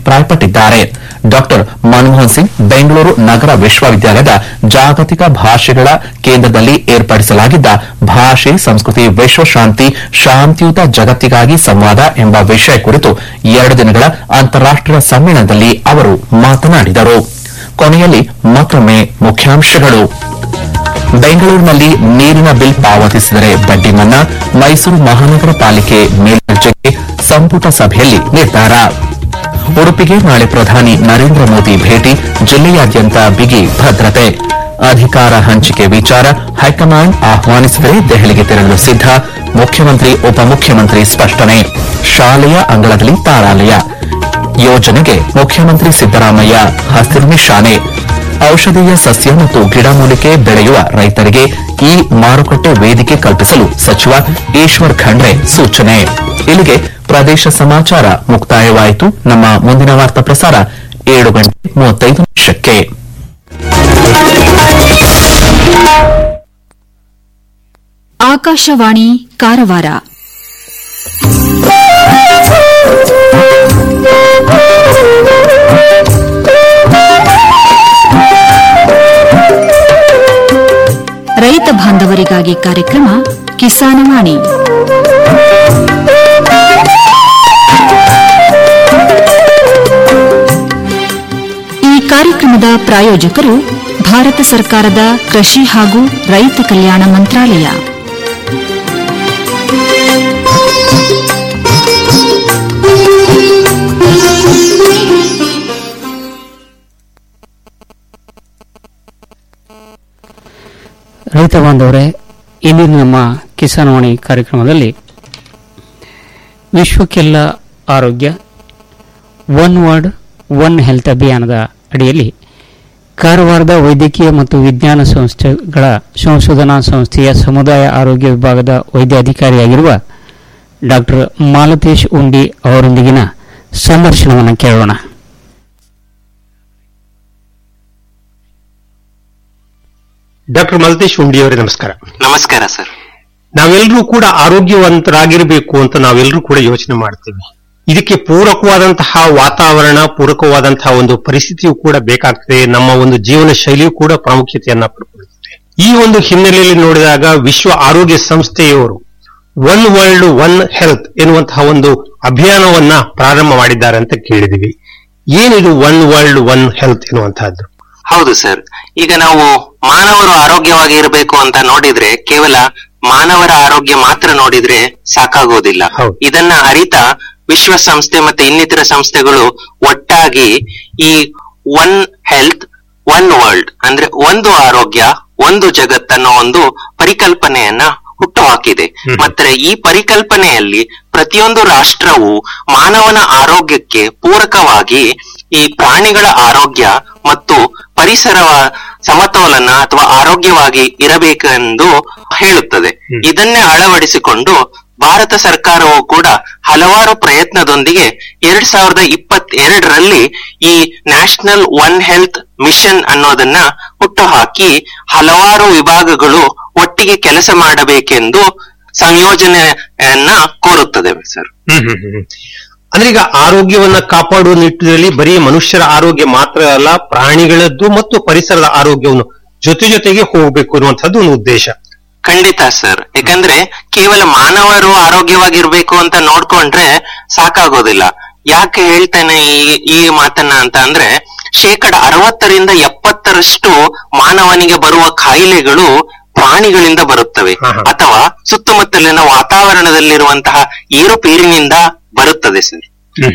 ಅಭಿಪ್ರಾಯಪಟ್ಟಿದ್ದಾರೆ ಡಾಕ್ಟರ್ ಮನಮೋಹನ್ ಸಿಂಗ್ ಬೆಂಗಳೂರು ನಗರ ವಿಶ್ವವಿದ್ಯಾಲಯದ ಜಾಗತಿಕ ಭಾಷೆಗಳ ಕೇಂದ್ರದಲ್ಲಿ ಏರ್ಪಡಿಸಲಾಗಿದ್ದ ಭಾಷೆ ಸಂಸ್ಕೃತಿ ವಿಶ್ವಶಾಂತಿ ಶಾಂತಿಯುತ ಜಗತ್ತಿಗಾಗಿ ಸಂವಾದ ಎಂಬ ವಿಷಯ ಕುರಿತು ಎರಡು ದಿನಗಳ ಅಂತಾರಾಷ್ಟೀಯ ಸಮ್ಮೇಳನದಲ್ಲಿ ಅವರು ಮಾತನಾಡಿದರು ಕೊನೆಯಲ್ಲಿ ಮತ್ತೊಮ್ಮೆ ಮುಖ್ಯಾಂಶಗಳು ಬೆಂಗಳೂರಿನಲ್ಲಿ ನೀರಿನ ಬಿಲ್ ಪಾವತಿಸಿದರೆ ಬಡ್ಡಿ ಮನ್ನಾ ಮೈಸೂರು ಮಹಾನಗರ ಪಾಲಿಕೆ ಮೇಲ್ದರ್ಜೆಗೆ ಸಂಪುಟ ಸಭೆಯಲ್ಲಿ ನಿರ್ಧಾರ ಉಡುಪಿಗೆ ನಾಳೆ ಪ್ರಧಾನಿ ನರೇಂದ್ರ ಮೋದಿ ಭೇಟಿ ಜಿಲ್ಲೆಯಾದ್ಯಂತ ಬಿಗಿ ಭದ್ರತೆ ಅಧಿಕಾರ ಹಂಚಿಕೆ ವಿಚಾರ ಹೈಕಮಾಂಡ್ ಆಹ್ವಾನಿಸಿದರೆ ದೆಹಲಿಗೆ ತೆರಳಲು ಸಿದ್ದ ಮುಖ್ಯಮಂತ್ರಿ ಉಪಮುಖ್ಯಮಂತ್ರಿ ಸ್ಪಷ್ಟನೆ ಶಾಲೆಯ ಅಂಗಳದಲ್ಲಿ ತಾರಾಲಯ ಯೋಜನೆಗೆ ಮುಖ್ಯಮಂತ್ರಿ ಸಿದ್ದರಾಮಯ್ಯ ಹಸಿರು ನಿಶಾನೆ ಔಷಧೀಯ ಸಸ್ಯ ಮತ್ತು ಗಿಡಮೂಲಿಕೆ ಬೆಳೆಯುವ ರೈತರಿಗೆ ಈ ಮಾರುಕಟ್ಟೆ ವೇದಿಕೆ ಕಲ್ಪಿಸಲು ಸಚಿವ ಈಶ್ವರ್ ಖಂಡ್ರೆ ಸೂಚನೆ ಇಲ್ಲಿಗೆ ಪ್ರದೇಶ ಸಮಾಚಾರ ಮುಕ್ತಾಯವಾಯಿತು ನಮ್ಮ ಮುಂದಿನ ವಾರ್ತಾ ಪ್ರಸಾರ ಏಳು ಗಂಟೆ ಮೂವತ್ತೈದು ನಿಮಿಷಕ್ಕೆ ಆಕಾಶವಾಣಿ ಕಾರವಾರ ರೈತ ಬಾಂಧವರಿಗಾಗಿ ಕಾರ್ಯಕ್ರಮ ಕಿಸಾನವಾಣಿ ಈ ಕಾರ್ಯಕ್ರಮದ ಪ್ರಾಯೋಜಕರು ಭಾರತ ಸರ್ಕಾರದ ಕೃಷಿ ಹಾಗೂ ರೈತ ಕಲ್ಯಾಣ ಮಂತ್ರಾಲಯ ರೈತ ಬಾಂಧವರೇ ಇಂದಿನ ನಮ್ಮ ಕಿಸಾನವಾಣಿ ಕಾರ್ಯಕ್ರಮದಲ್ಲಿ ವಿಶ್ವಕ್ಕೆಲ್ಲ ಆರೋಗ್ಯ ಒನ್ ವರ್ಡ್ ಒನ್ ಹೆಲ್ತ್ ಅಭಿಯಾನದ ಅಡಿಯಲ್ಲಿ ಕಾರವಾರದ ವೈದ್ಯಕೀಯ ಮತ್ತು ವಿಜ್ಞಾನ ಸಂಸ್ಥೆಗಳ ಸಂಶೋಧನಾ ಸಂಸ್ಥೆಯ ಸಮುದಾಯ ಆರೋಗ್ಯ ವಿಭಾಗದ ವೈದ್ಯಾಧಿಕಾರಿಯಾಗಿರುವ ಡಾಕ್ಟರ್ ಮಾಲತೇಶ್ ಉಂಡಿ ಅವರೊಂದಿಗಿನ ಸಂದರ್ಶನವನ್ನು ಕೇಳೋಣ ಡಾಕ್ಟರ್ ಮಲ್ತೇಶ್ ಉಂಡಿಯವರೇ ನಮಸ್ಕಾರ ನಮಸ್ಕಾರ ಸರ್ ನಾವೆಲ್ಲರೂ ಕೂಡ ಆರೋಗ್ಯವಂತರಾಗಿರಬೇಕು ಅಂತ ನಾವೆಲ್ಲರೂ ಕೂಡ ಯೋಚನೆ ಮಾಡ್ತೇವೆ ಇದಕ್ಕೆ ಪೂರಕವಾದಂತಹ ವಾತಾವರಣ ಪೂರಕವಾದಂತಹ ಒಂದು ಪರಿಸ್ಥಿತಿಯು ಕೂಡ ಬೇಕಾಗ್ತದೆ ನಮ್ಮ ಒಂದು ಜೀವನ ಶೈಲಿಯು ಕೂಡ ಪ್ರಾಮುಖ್ಯತೆಯನ್ನ ಪಡ್ಕೊಳ್ತದೆ ಈ ಒಂದು ಹಿನ್ನೆಲೆಯಲ್ಲಿ ನೋಡಿದಾಗ ವಿಶ್ವ ಆರೋಗ್ಯ ಸಂಸ್ಥೆಯವರು ಒನ್ ವರ್ಲ್ಡ್ ಒನ್ ಹೆಲ್ತ್ ಎನ್ನುವಂತಹ ಒಂದು ಅಭಿಯಾನವನ್ನ ಪ್ರಾರಂಭ ಮಾಡಿದ್ದಾರೆ ಅಂತ ಕೇಳಿದಿವಿ ಏನಿದು ಒನ್ ವರ್ಲ್ಡ್ ಒನ್ ಹೆಲ್ತ್ ಎನ್ನುವಂತಹದ್ದು ಹೌದು ಸರ್ ಈಗ ನಾವು ಮಾನವರು ಆರೋಗ್ಯವಾಗಿ ಇರಬೇಕು ಅಂತ ನೋಡಿದ್ರೆ ಕೇವಲ ಮಾನವರ ಆರೋಗ್ಯ ಮಾತ್ರ ನೋಡಿದ್ರೆ ಸಾಕಾಗೋದಿಲ್ಲ ಹೌದು. ಇದನ್ನ ಅರಿತ ವಿಶ್ವಸಂಸ್ಥೆ ಮತ್ತೆ ಇನ್ನಿತರ ಸಂಸ್ಥೆಗಳು ಒಟ್ಟಾಗಿ ಈ ಒನ್ ಹೆಲ್ತ್ ಒನ್ ವರ್ಲ್ಡ್ ಅಂದ್ರೆ ಒಂದು ಆರೋಗ್ಯ ಒಂದು ಜಗತ್ತನ್ನೋ ಒಂದು ಪರಿಕಲ್ಪನೆಯನ್ನ ಹುಟ್ಟುಹಾಕಿದೆ ಹ್ಮ್. ಮತ್ತೆ ಈ ಪರಿಕಲ್ಪನೆಯಲ್ಲಿ ಪ್ರತಿಯೊಂದು ರಾಷ್ಟ್ರವು ಮಾನವನ ಆರೋಗ್ಯಕ್ಕೆ ಪೂರಕವಾಗಿ ಈ ಪ್ರಾಣಿಗಳ ಆರೋಗ್ಯ ಮತ್ತು ಪರಿಸರ ಸಮತೋಲನ ಅಥವಾ ಆರೋಗ್ಯವಾಗಿ ಇರಬೇಕೆಂದು ಹೇಳುತ್ತದೆ ಹ್ಮ್. ಇದನ್ನೇ ಅಳವಡಿಸಿಕೊಂಡು ಭಾರತ ಸರ್ಕಾರವು ಕೂಡ ಹಲವಾರು ಪ್ರಯತ್ನದೊಂದಿಗೆ ಎರಡ್ ಸಾವಿರದ ಇಪ್ಪತ್ತೆರಡರಲ್ಲಿ ಈ ನ್ಯಾಷನಲ್ ಒನ್ ಹೆಲ್ತ್ ಮಿಷನ್ ಅನ್ನೋದನ್ನ ಹುಟ್ಟುಹಾಕಿ ಹಲವಾರು ವಿಭಾಗಗಳು ಒಟ್ಟಿಗೆ ಕೆಲಸ ಮಾಡಬೇಕೆಂದು ಸಂಯೋಜನೆಯನ್ನ ಕೋರುತ್ತದೆ ಸರ್ ಹ್ಮ್ ಹ್ಮ್ ಹ್ಮ್ ಹ್ಮ್. ಅಂದ್ರೆ ಈಗ ಆರೋಗ್ಯವನ್ನ ಕಾಪಾಡುವ ನಿಟ್ಟಿನಲ್ಲಿ ಬರೀ ಮನುಷ್ಯರ ಆರೋಗ್ಯ ಮಾತ್ರ ಅಲ್ಲ ಪ್ರಾಣಿಗಳದ್ದು ಮತ್ತು ಪರಿಸರದ ಆರೋಗ್ಯವನ್ನು ಜೊತೆ ಜೊತೆಗೆ ಹೋಗ್ಬೇಕು ಅನ್ನುವಂಥದ್ದು ಒಂದು ಉದ್ದೇಶ ಖಂಡಿತ ಸರ್ ಯಾಕಂದ್ರೆ ಕೇವಲ ಮಾನವರು ಆರೋಗ್ಯವಾಗಿರ್ಬೇಕು ಅಂತ ನೋಡ್ಕೊಂಡ್ರೆ ಸಾಕಾಗೋದಿಲ್ಲ ಯಾಕೆ ಹೇಳ್ತೇನೆ ಈ ಈ ಮಾತನ್ನ ಅಂತ ಅಂದ್ರೆ ಶೇಕಡ ಅರವತ್ತರಿಂದ ಎಪ್ಪತ್ತರಷ್ಟು ಮಾನವನಿಗೆ ಬರುವ ಕಾಯಿಲೆಗಳು ಪ್ರಾಣಿಗಳಿಂದ ಬರುತ್ತವೆ ಹಾ, ಹಾ. ಅಥವಾ ಸುತ್ತಮುತ್ತಲಿನ ವಾತಾವರಣದಲ್ಲಿರುವಂತಹ ಏರುಪೇರಿನಿಂದ ಬರುತ್ತದೆ ಸರ್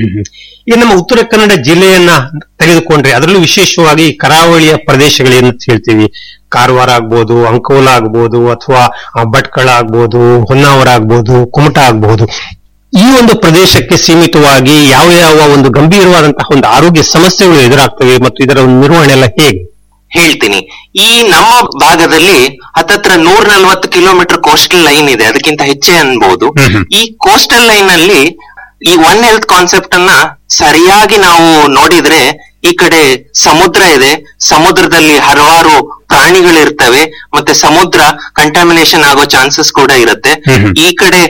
ಈ ನಮ್ಮ ಉತ್ತರ ಕನ್ನಡ ಜಿಲ್ಲೆಯನ್ನ ತೆಗೆದುಕೊಂಡ್ರೆ ಅದರಲ್ಲೂ ವಿಶೇಷವಾಗಿ ಕರಾವಳಿಯ ಪ್ರದೇಶಗಳೇನು ಹೇಳ್ತೀವಿ ಕಾರವಾರ ಆಗ್ಬೋದು ಅಂಕೋಲ ಆಗ್ಬೋದು ಅಥವಾ ಆ, ಭಟ್ಕಳ ಆಗ್ಬೋದು ಹೊನ್ನಾವರ ಆಗ್ಬೋದು ಕುಮಟಾ ಆಗ್ಬೋದು ಈ ಒಂದು ಪ್ರದೇಶಕ್ಕೆ ಸೀಮಿತವಾಗಿ ಯಾವ ಯಾವ ಒಂದು ಗಂಭೀರವಾದಂತಹ ಒಂದು ಆರೋಗ್ಯ ಸಮಸ್ಯೆಗಳು ಎದುರಾಗ್ತವೆ ಮತ್ತು ಇದರ ಒಂದು ನಿರ್ವಹಣೆ ಎಲ್ಲ ಹೇಗೆ ಹೇಳ್ತೀನಿ ಈ ನಮ್ಮ ಭಾಗದಲ್ಲಿ ಹತ್ತತ್ರ ನೂರ ನಲ್ವತ್ತು ಕಿಲೋಮೀಟರ್ ಕೋಸ್ಟಲ್ ಲೈನ್ ಇದೆ ಅದಕ್ಕಿಂತ ಹೆಚ್ಚೇ ಅನ್ಬಹುದು ಹ್ಮ್ ಹ್ಮ್. ಈ ಕೋಸ್ಟಲ್ ಲೈನ್ ಅಲ್ಲಿ ಈ ಒನ್ ಹೆಲ್ತ್ ಕಾನ್ಸೆಪ್ಟ್ ಅನ್ನ ಸರಿಯಾಗಿ ನಾವು ನೋಡಿದ್ರೆ ಈ ಕಡೆ ಸಮುದ್ರ ಇದೆ ಸಮುದ್ರದಲ್ಲಿ ಹಲವಾರು ಪ್ರಾಣಿಗಳಿರ್ತವೆ ಮತ್ತೆ ಸಮುದ್ರ ಕಂಟಾಮಿನೇಷನ್ ಆಗೋ ಚಾನ್ಸಸ್ ಕೂಡ ಇರುತ್ತೆ ಹ್ಮ್ ಹ್ಮ್. ಈ ಕಡೆ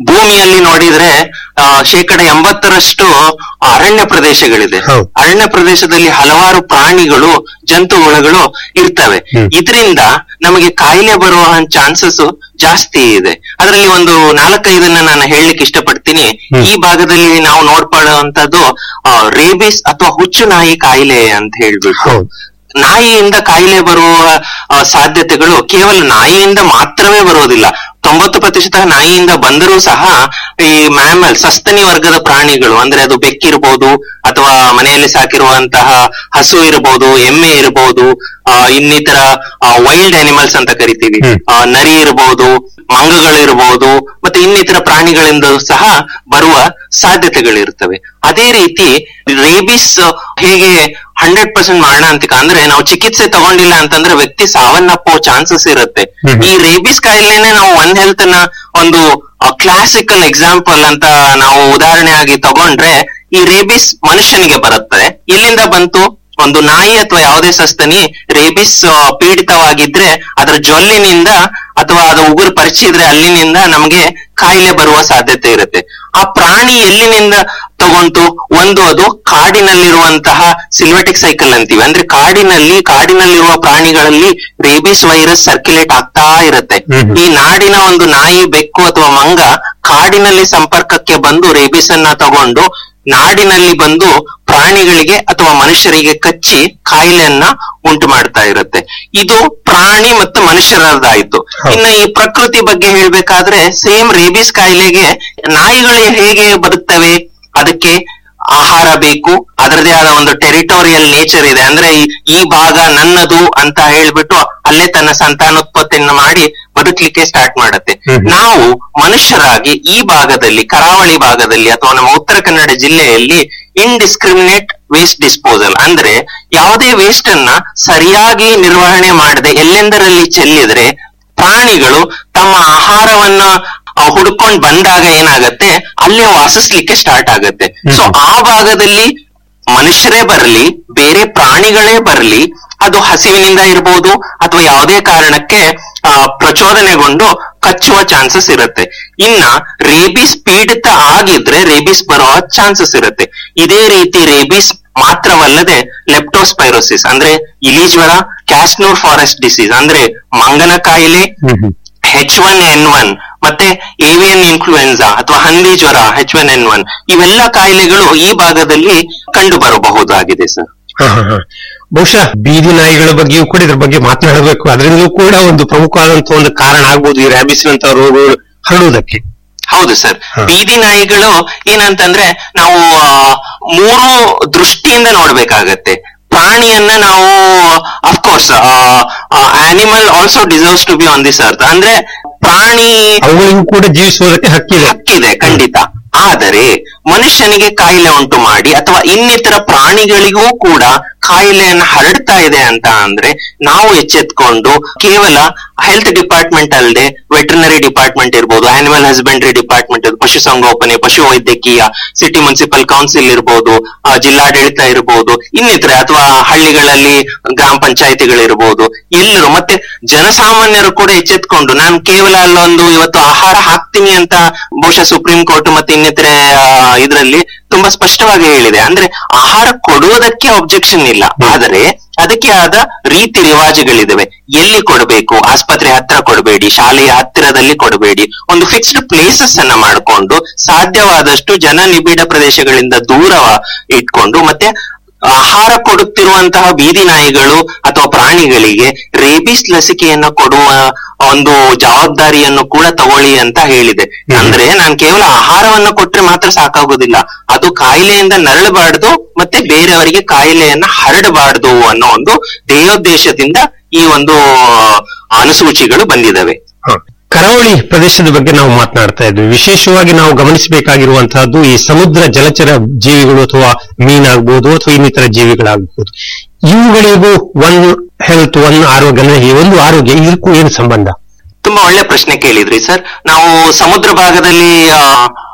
ಭೂಮಿಯಲ್ಲಿ ನೋಡಿದ್ರೆ ಆ, ಶೇಕಡ ಎಂಬತ್ತರಷ್ಟು ಅರಣ್ಯ ಪ್ರದೇಶಗಳಿದೆ ಹೌದು. ಅರಣ್ಯ ಪ್ರದೇಶದಲ್ಲಿ ಹಲವಾರು ಪ್ರಾಣಿಗಳು ಜಂತುಹುಳುಗಳು ಇರ್ತವೆ ಹ್ಮ್. ಇದರಿಂದ ನಮಗೆ ಕಾಯಿಲೆ ಬರುವ ಚಾನ್ಸಸ್ ಜಾಸ್ತಿ ಇದೆ ಅದರಲ್ಲಿ ಒಂದು ನಾಲ್ಕೈದನ್ನ ನಾನು ಹೇಳಲಿಕ್ಕೆ ಇಷ್ಟಪಡ್ತೀನಿ ಹ್ಮ್. ಈ ಭಾಗದಲ್ಲಿ ನಾವು ನೋಡ್ಕೊಳ್ಳುವಂತದ್ದು ರೇಬಿಸ್ ಅಥವಾ ಹುಚ್ಚು ನಾಯಿ ಕಾಯಿಲೆ ಅಂತ ಹೇಳ್ಬಿಟ್ಟು ಹೌದು. ನಾಯಿಯಿಂದ ಕಾಯಿಲೆ ಬರುವ ಆ, ಸಾಧ್ಯತೆಗಳು ಕೇವಲ ನಾಯಿಯಿಂದ ಮಾತ್ರವೇ ಬರುವುದಿಲ್ಲ ತೊಂಬತ್ತು ಪ್ರತಿಶತ ನಾಯಿಯಿಂದ ಬಂದರೂ ಸಹ ಈ ಮ್ಯಾಮಲ್ ಸಸ್ತನಿ ವರ್ಗದ ಪ್ರಾಣಿಗಳು ಅಂದ್ರೆ ಅದು ಬೆಕ್ಕಿರ್ಬೋದು ಅಥವಾ ಮನೆಯಲ್ಲಿ ಸಾಕಿರುವಂತಹ ಹಸು ಇರಬಹುದು ಎಮ್ಮೆ ಇರಬಹುದು ಆ, ಇನ್ನಿತರ ವೈಲ್ಡ್ ಅನಿಮಲ್ಸ್ ಅಂತ ಕರಿತೀವಿ ಹ್ಮ್. ಆ, ನರಿ ಇರಬಹುದು ಮಂಗಗಳಿರಬಹುದು ಮತ್ತೆ ಇನ್ನಿತರ ಪ್ರಾಣಿಗಳಿಂದ ಸಹ ಬರುವ ಸಾಧ್ಯತೆಗಳಿರ್ತವೆ ಅದೇ ರೀತಿ ರೇಬಿಸ್ ಹೇಗೆ ಹಂಡ್ರೆಡ್ ಪರ್ಸೆಂಟ್ ಮಾರಣಾಂತಿಕ ಅಂದ್ರೆ ನಾವು ಚಿಕಿತ್ಸೆ ತಗೊಂಡಿಲ್ಲ ಅಂತಂದ್ರೆ ವ್ಯಕ್ತಿ ಸಾವನ್ನಪ್ಪೋ ಚಾನ್ಸಸ್ ಇರುತ್ತೆ ಹ್ಮ್. ಈ ರೇಬಿಸ್ ಕಾಯಿಲೆನೆ ನಾವು ಒನ್ ಹೆಲ್ತ್ ನ ಒಂದು ಕ್ಲಾಸಿಕಲ್ ಎಕ್ಸಾಂಪಲ್ ಅಂತ ನಾವು ಉದಾಹರಣೆ ಆಗಿ ತಗೊಂಡ್ರೆ ಈ ರೇಬಿಸ್ ಮನುಷ್ಯನಿಗೆ ಬರುತ್ತೆ ಎಲ್ಲಿಂದ ಬಂತು ಒಂದು ನಾಯಿ ಅಥವಾ ಯಾವುದೇ ಸಸ್ತನಿ ರೇಬಿಸ್ ಆ, ಪೀಡಿತವಾಗಿದ್ರೆ ಅದರ ಜೊಲ್ಲಿನಿಂದ ಅಥವಾ ಅದು ಉಗುರು ಪರಿಚಿದ್ರೆ ಅಲ್ಲಿನಿಂದ ನಮಗೆ ಕಾಯಿಲೆ ಬರುವ ಸಾಧ್ಯತೆ ಇರುತ್ತೆ ಆ ಪ್ರಾಣಿ ಎಲ್ಲಿನಿಂದ ತಗೊಂತು ಒಂದು ಅದು ಕಾಡಿನಲ್ಲಿರುವಂತಹ ಸಿಲ್ವೆಟಿಕ್ ಸೈಕಲ್ ಅಂತೀವಿ ಅಂದ್ರೆ ಕಾಡಿನಲ್ಲಿ ಕಾಡಿನಲ್ಲಿರುವ ಪ್ರಾಣಿಗಳಲ್ಲಿ ರೇಬಿಸ್ ವೈರಸ್ ಸರ್ಕ್ಯುಲೇಟ್ ಆಗ್ತಾ ಇರುತ್ತೆ ಹ್ಮ್. ಈ ನಾಡಿನ ಒಂದು ನಾಯಿ ಬೆಕ್ಕು ಅಥವಾ ಮಂಗ ಕಾಡಿನಲ್ಲಿ ಸಂಪರ್ಕಕ್ಕೆ ಬಂದು ರೇಬಿಸ್ ಅನ್ನ ತಗೊಂಡು ನಾಡಿನಲ್ಲಿ ಬಂದು ಪ್ರಾಣಿಗಳಿಗೆ ಅಥವಾ ಮನುಷ್ಯರಿಗೆ ಕಚ್ಚಿ ಕಾಯಿಲೆಯನ್ನ ಉಂಟು ಮಾಡ್ತಾ ಇರುತ್ತೆ ಇದು ಪ್ರಾಣಿ ಮತ್ತು ಮನುಷ್ಯರದಾಯ್ತು ಹೌದು. ಇನ್ನು ಈ ಪ್ರಕೃತಿ ಬಗ್ಗೆ ಹೇಳ್ಬೇಕಾದ್ರೆ ಸೇಮ್ ರೇಬಿಸ್ ಕಾಯಿಲೆಗೆ ನಾಯಿಗಳು ಹೇಗೆ ಬದುಕ್ತವೆ ಅದಕ್ಕೆ ಆಹಾರ ಬೇಕು ಅದರದೇ ಆದ ಒಂದು ಟೆರಿಟೋರಿಯಲ್ ನೇಚರ್ ಇದೆ ಅಂದ್ರೆ ಈ- ಈ ಭಾಗ ನನ್ನದು ಅಂತ ಹೇಳ್ಬಿಟ್ಟು ಅಲ್ಲೇ ತನ್ನ ಸಂತಾನೋತ್ಪತ್ತಿಯನ್ನು ಮಾಡಿ ಬದುಕಲಿಕ್ಕೆ ಸ್ಟಾರ್ಟ್ ಮಾಡುತ್ತೆ ಹ್ಮ್. ನಾವು ಮನುಷ್ಯರಾಗಿ ಈ ಭಾಗದಲ್ಲಿ ಕರಾವಳಿ ಭಾಗದಲ್ಲಿ ಅಥವಾ ನಮ್ಮ ಉತ್ತರ ಕನ್ನಡ ಜಿಲ್ಲೆಯಲ್ಲಿ ಇಂಡಿಸ್ಕ್ರಿಮಿನೇಟ್ ವೇಸ್ಟ್ ಡಿಸ್ಪೋಸಲ್ ಅಂದ್ರೆ ಯಾವುದೇ ವೇಸ್ಟ್ ಅನ್ನ ಸರಿಯಾಗಿ ನಿರ್ವಹಣೆ ಮಾಡದೆ ಎಲ್ಲೆಂದರಲ್ಲಿ ಚೆಲ್ಲಿದ್ರೆ ಪ್ರಾಣಿಗಳು ತಮ್ಮ ಆಹಾರವನ್ನ ಆ, ಹುಡ್ಕೊಂಡ್ ಬಂದಾಗ ಏನಾಗತ್ತೆ ಅಲ್ಲೇ ವಾಸಿಸ್ಲಿಕ್ಕೆ ಸ್ಟಾರ್ಟ್ ಆಗತ್ತೆ ಸೊ ಆ ಭಾಗದಲ್ಲಿ ಮನುಷ್ಯರೇ ಬರಲಿ ಬೇರೆ ಪ್ರಾಣಿಗಳೇ ಬರಲಿ ಅದು ಹಸಿವಿನಿಂದ ಇರಬಹುದು ಅಥವಾ ಯಾವುದೇ ಕಾರಣಕ್ಕೆ ಆ, ಪ್ರಚೋದನೆಗೊಂಡು ಕಚ್ಚುವ ಚಾನ್ಸಸ್ ಇರುತ್ತೆ ಇನ್ನ ರೇಬಿಸ್ ಪೀಡಿತ ಆಗಿದ್ರೆ ರೇಬಿಸ್ ಬರುವ ಚಾನ್ಸಸ್ ಇರುತ್ತೆ ಇದೇ ರೀತಿ ರೇಬಿಸ್ ಮಾತ್ರವಲ್ಲದೆ ಲೆಪ್ಟೋಸ್ಪೈರೋಸಿಸ್ ಅಂದ್ರೆ ಇಲಿ ಜ್ವರ ಕ್ಯಾಸ್ನೂರ್ ಫಾರೆಸ್ಟ್ ಡಿಸೀಸ್ ಅಂದ್ರೆ ಮಂಗನ ಕಾಯಿಲೆ ಹ್ಮ್ ಹ್ಮ್ ಹೆಚ್ ಒನ್ ಎನ್ ಒನ್ ಮತ್ತೆ ಏವಿಯನ್ ಇನ್ಫ್ಲೂಯೆನ್ಸಾ ಅಥವಾ ಹಂದಿ ಜ್ವರ ಹೆಚ್ ಒನ್ ಎನ್ ಒನ್ ಇವೆಲ್ಲ ಕಾಯಿಲೆಗಳು ಈ ಭಾಗದಲ್ಲಿ ಕಂಡು ಬರಬಹುದಾಗಿದೆ ಸರ್ ಹ, ಹ, ಹ. ಬಹುಶಃ ಬೀದಿ ನಾಯಿಗಳ ಬಗ್ಗೆಯೂ ಕೂಡ ಇದ್ರ ಬಗ್ಗೆ ಮಾತನಾಡಬೇಕು ಅದರಿಂದಲೂ ಕೂಡ ಒಂದು ಪ್ರಮುಖವಾದಂತಹ ಒಂದು ಕಾರಣ ಆಗ್ಬೋದು ಈ ರ್ಯಾಬಿಸ್ ನಂತಹ ರೋಗಗಳು ಹರಡುವುದಕ್ಕೆ ಹೌದು ಸರ್ ಹ. ಬೀದಿ ನಾಯಿಗಳು ಏನಂತಂದ್ರೆ ನಾವು ಆ, ಮೂರು ದೃಷ್ಟಿಯಿಂದ ನೋಡ್ಬೇಕಾಗತ್ತೆ ಪ್ರಾಣಿಯನ್ನ ನಾವು of course animal also deserves to be on this earth ಅಂದ್ರೆ ಪ್ರಾಣಿ ಅವುಗಳಿಗೂ ಕೂಡ ಜೀವಿಸುವುದಕ್ಕೆ ಹಕ್ಕಿದೆ ಹಕ್ಕಿದೆ ಖಂಡಿತ ಆದರೆ ಮನುಷ್ಯನಿಗೆ ಕಾಯಿಲೆ ಉಂಟು ಮಾಡಿ ಅಥವಾ ಇನ್ನಿತರ ಪ್ರಾಣಿಗಳಿಗೂ ಕೂಡ ಕಾಯಿಲೆಯನ್ನು ಹರಡ್ತಾ ಇದೆ ಅಂತ ಅಂದ್ರೆ ನಾವು ಎಚ್ಚೆತ್ಕೊಂಡು ಕೇವಲ ಹೆಲ್ತ್ ಡಿಪಾರ್ಟ್ಮೆಂಟ್ ಅಲ್ಲದೆ ವೆಟರ್ನರಿ ಡಿಪಾರ್ಟ್ಮೆಂಟ್ ಇರ್ಬೋದು ಆನಿಮಲ್ ಹಸ್ಬೆಂಡ್ರಿ ಡಿಪಾರ್ಟ್ಮೆಂಟ್ ಪಶುಸಂಗೋಪನೆ ಪಶು ವೈದ್ಯಕೀಯ ಸಿಟಿ ಮುನ್ಸಿಪಲ್ ಕೌನ್ಸಿಲ್ ಇರ್ಬೋದು ಆ, ಜಿಲ್ಲಾಡಳಿತ ಇರ್ಬೋದು ಇನ್ನಿತರೆ ಅಥವಾ ಹಳ್ಳಿಗಳಲ್ಲಿ ಗ್ರಾಮ ಪಂಚಾಯತಿಗಳಿರ್ಬೋದು ಎಲ್ಲರೂ ಮತ್ತೆ ಜನಸಾಮಾನ್ಯರು ಕೂಡ ಎಚ್ಚೆತ್ಕೊಂಡು ನಾನು ಕೇವಲ ಅಲ್ಲೊಂದು ಇವತ್ತು ಆಹಾರ ಹಾಕ್ತೀನಿ ಅಂತ ಬಹುಶಃ ಸುಪ್ರೀಂ ಕೋರ್ಟ್ ಮತ್ತೆ ಇನ್ನಿತರೆ ಇದರಲ್ಲಿ ತುಂಬಾ ಸ್ಪಷ್ಟವಾಗಿ ಹೇಳಿದೆ ಅಂದ್ರೆ ಆಹಾರ ಕೊಡುವುದಕ್ಕೆ ಅಬ್ಜೆಕ್ಷನ್ ಇಲ್ಲ ಆದರೆ ಅದಕ್ಕೆ ಆದ ರೀತಿ ರಿವಾಜುಗಳಿದಾವೆ ಎಲ್ಲಿ ಕೊಡಬೇಕು ಆಸ್ಪತ್ರೆ ಹತ್ರ ಕೊಡಬೇಡಿ ಶಾಲೆಯ ಹತ್ತಿರದಲ್ಲಿ ಕೊಡಬೇಡಿ ಒಂದು ಫಿಕ್ಸ್ಡ್ ಪ್ಲೇಸಸ್ ಅನ್ನ ಮಾಡಿಕೊಂಡು ಸಾಧ್ಯವಾದಷ್ಟು ಜನ ನಿಬಿಡ ಪ್ರದೇಶಗಳಿಂದ ದೂರ ಇಟ್ಕೊಂಡು ಮತ್ತೆ ಆಹಾರ ಕೊಡುತ್ತಿರುವಂತಹ ಬೀದಿ ನಾಯಿಗಳು ಅಥವಾ ಪ್ರಾಣಿಗಳಿಗೆ ರೇಬಿಸ್ ಲಸಿಕೆಯನ್ನ ಕೊಡುವ ಒಂದು ಜವಾಬ್ದಾರಿಯನ್ನು ಕೂಡ ತಗೊಳ್ಳಿ ಅಂತ ಹೇಳಿದೆ ಅಂದ್ರೆ ನಾನು ಕೇವಲ ಆಹಾರವನ್ನ ಕೊಟ್ರೆ ಮಾತ್ರ ಸಾಕಾಗೋದಿಲ್ಲ ಅದು ಕಾಯಿಲೆಯಿಂದ ನರಳಬಾರ್ದು ಮತ್ತೆ ಬೇರೆಯವರಿಗೆ ಕಾಯಿಲೆಯನ್ನ ಹರಡಬಾರ್ದು ಅನ್ನೋ ಒಂದು ಧ್ಯೇಯೋದ್ದೇಶದಿಂದ ಈ ಒಂದು ಅನುಸೂಚಿಗಳು ಬಂದಿದ್ದಾವೆ ಹ. ಕರಾವಳಿ ಪ್ರದೇಶದ ಬಗ್ಗೆ ನಾವು ಮಾತನಾಡ್ತಾ ಇದ್ವಿ ವಿಶೇಷವಾಗಿ ನಾವು ಗಮನಿಸಬೇಕಾಗಿರುವಂತಹದ್ದು ಈ ಸಮುದ್ರ ಜಲಚರ ಜೀವಿಗಳು ಅಥವಾ ಮೀನಾಗ್ಬೋದು ಅಥವಾ ಇನ್ನಿತರ ಜೀವಿಗಳಾಗಬಹುದು ಇವುಗಳಿಗೂ ಒನ್ ಹೆಲ್ತ್ ಒನ್ ಆರೋಗ್ಯ ಅಂದ್ರೆ ಈ ಒಂದು ಆರೋಗ್ಯ ಇದಕ್ಕೂ ಏನು ಸಂಬಂಧ ತುಂಬಾ ಒಳ್ಳೆ ಪ್ರಶ್ನೆ ಕೇಳಿದ್ರಿ ಸರ್ ನಾವು ಸಮುದ್ರ ಭಾಗದಲ್ಲಿ ಆ,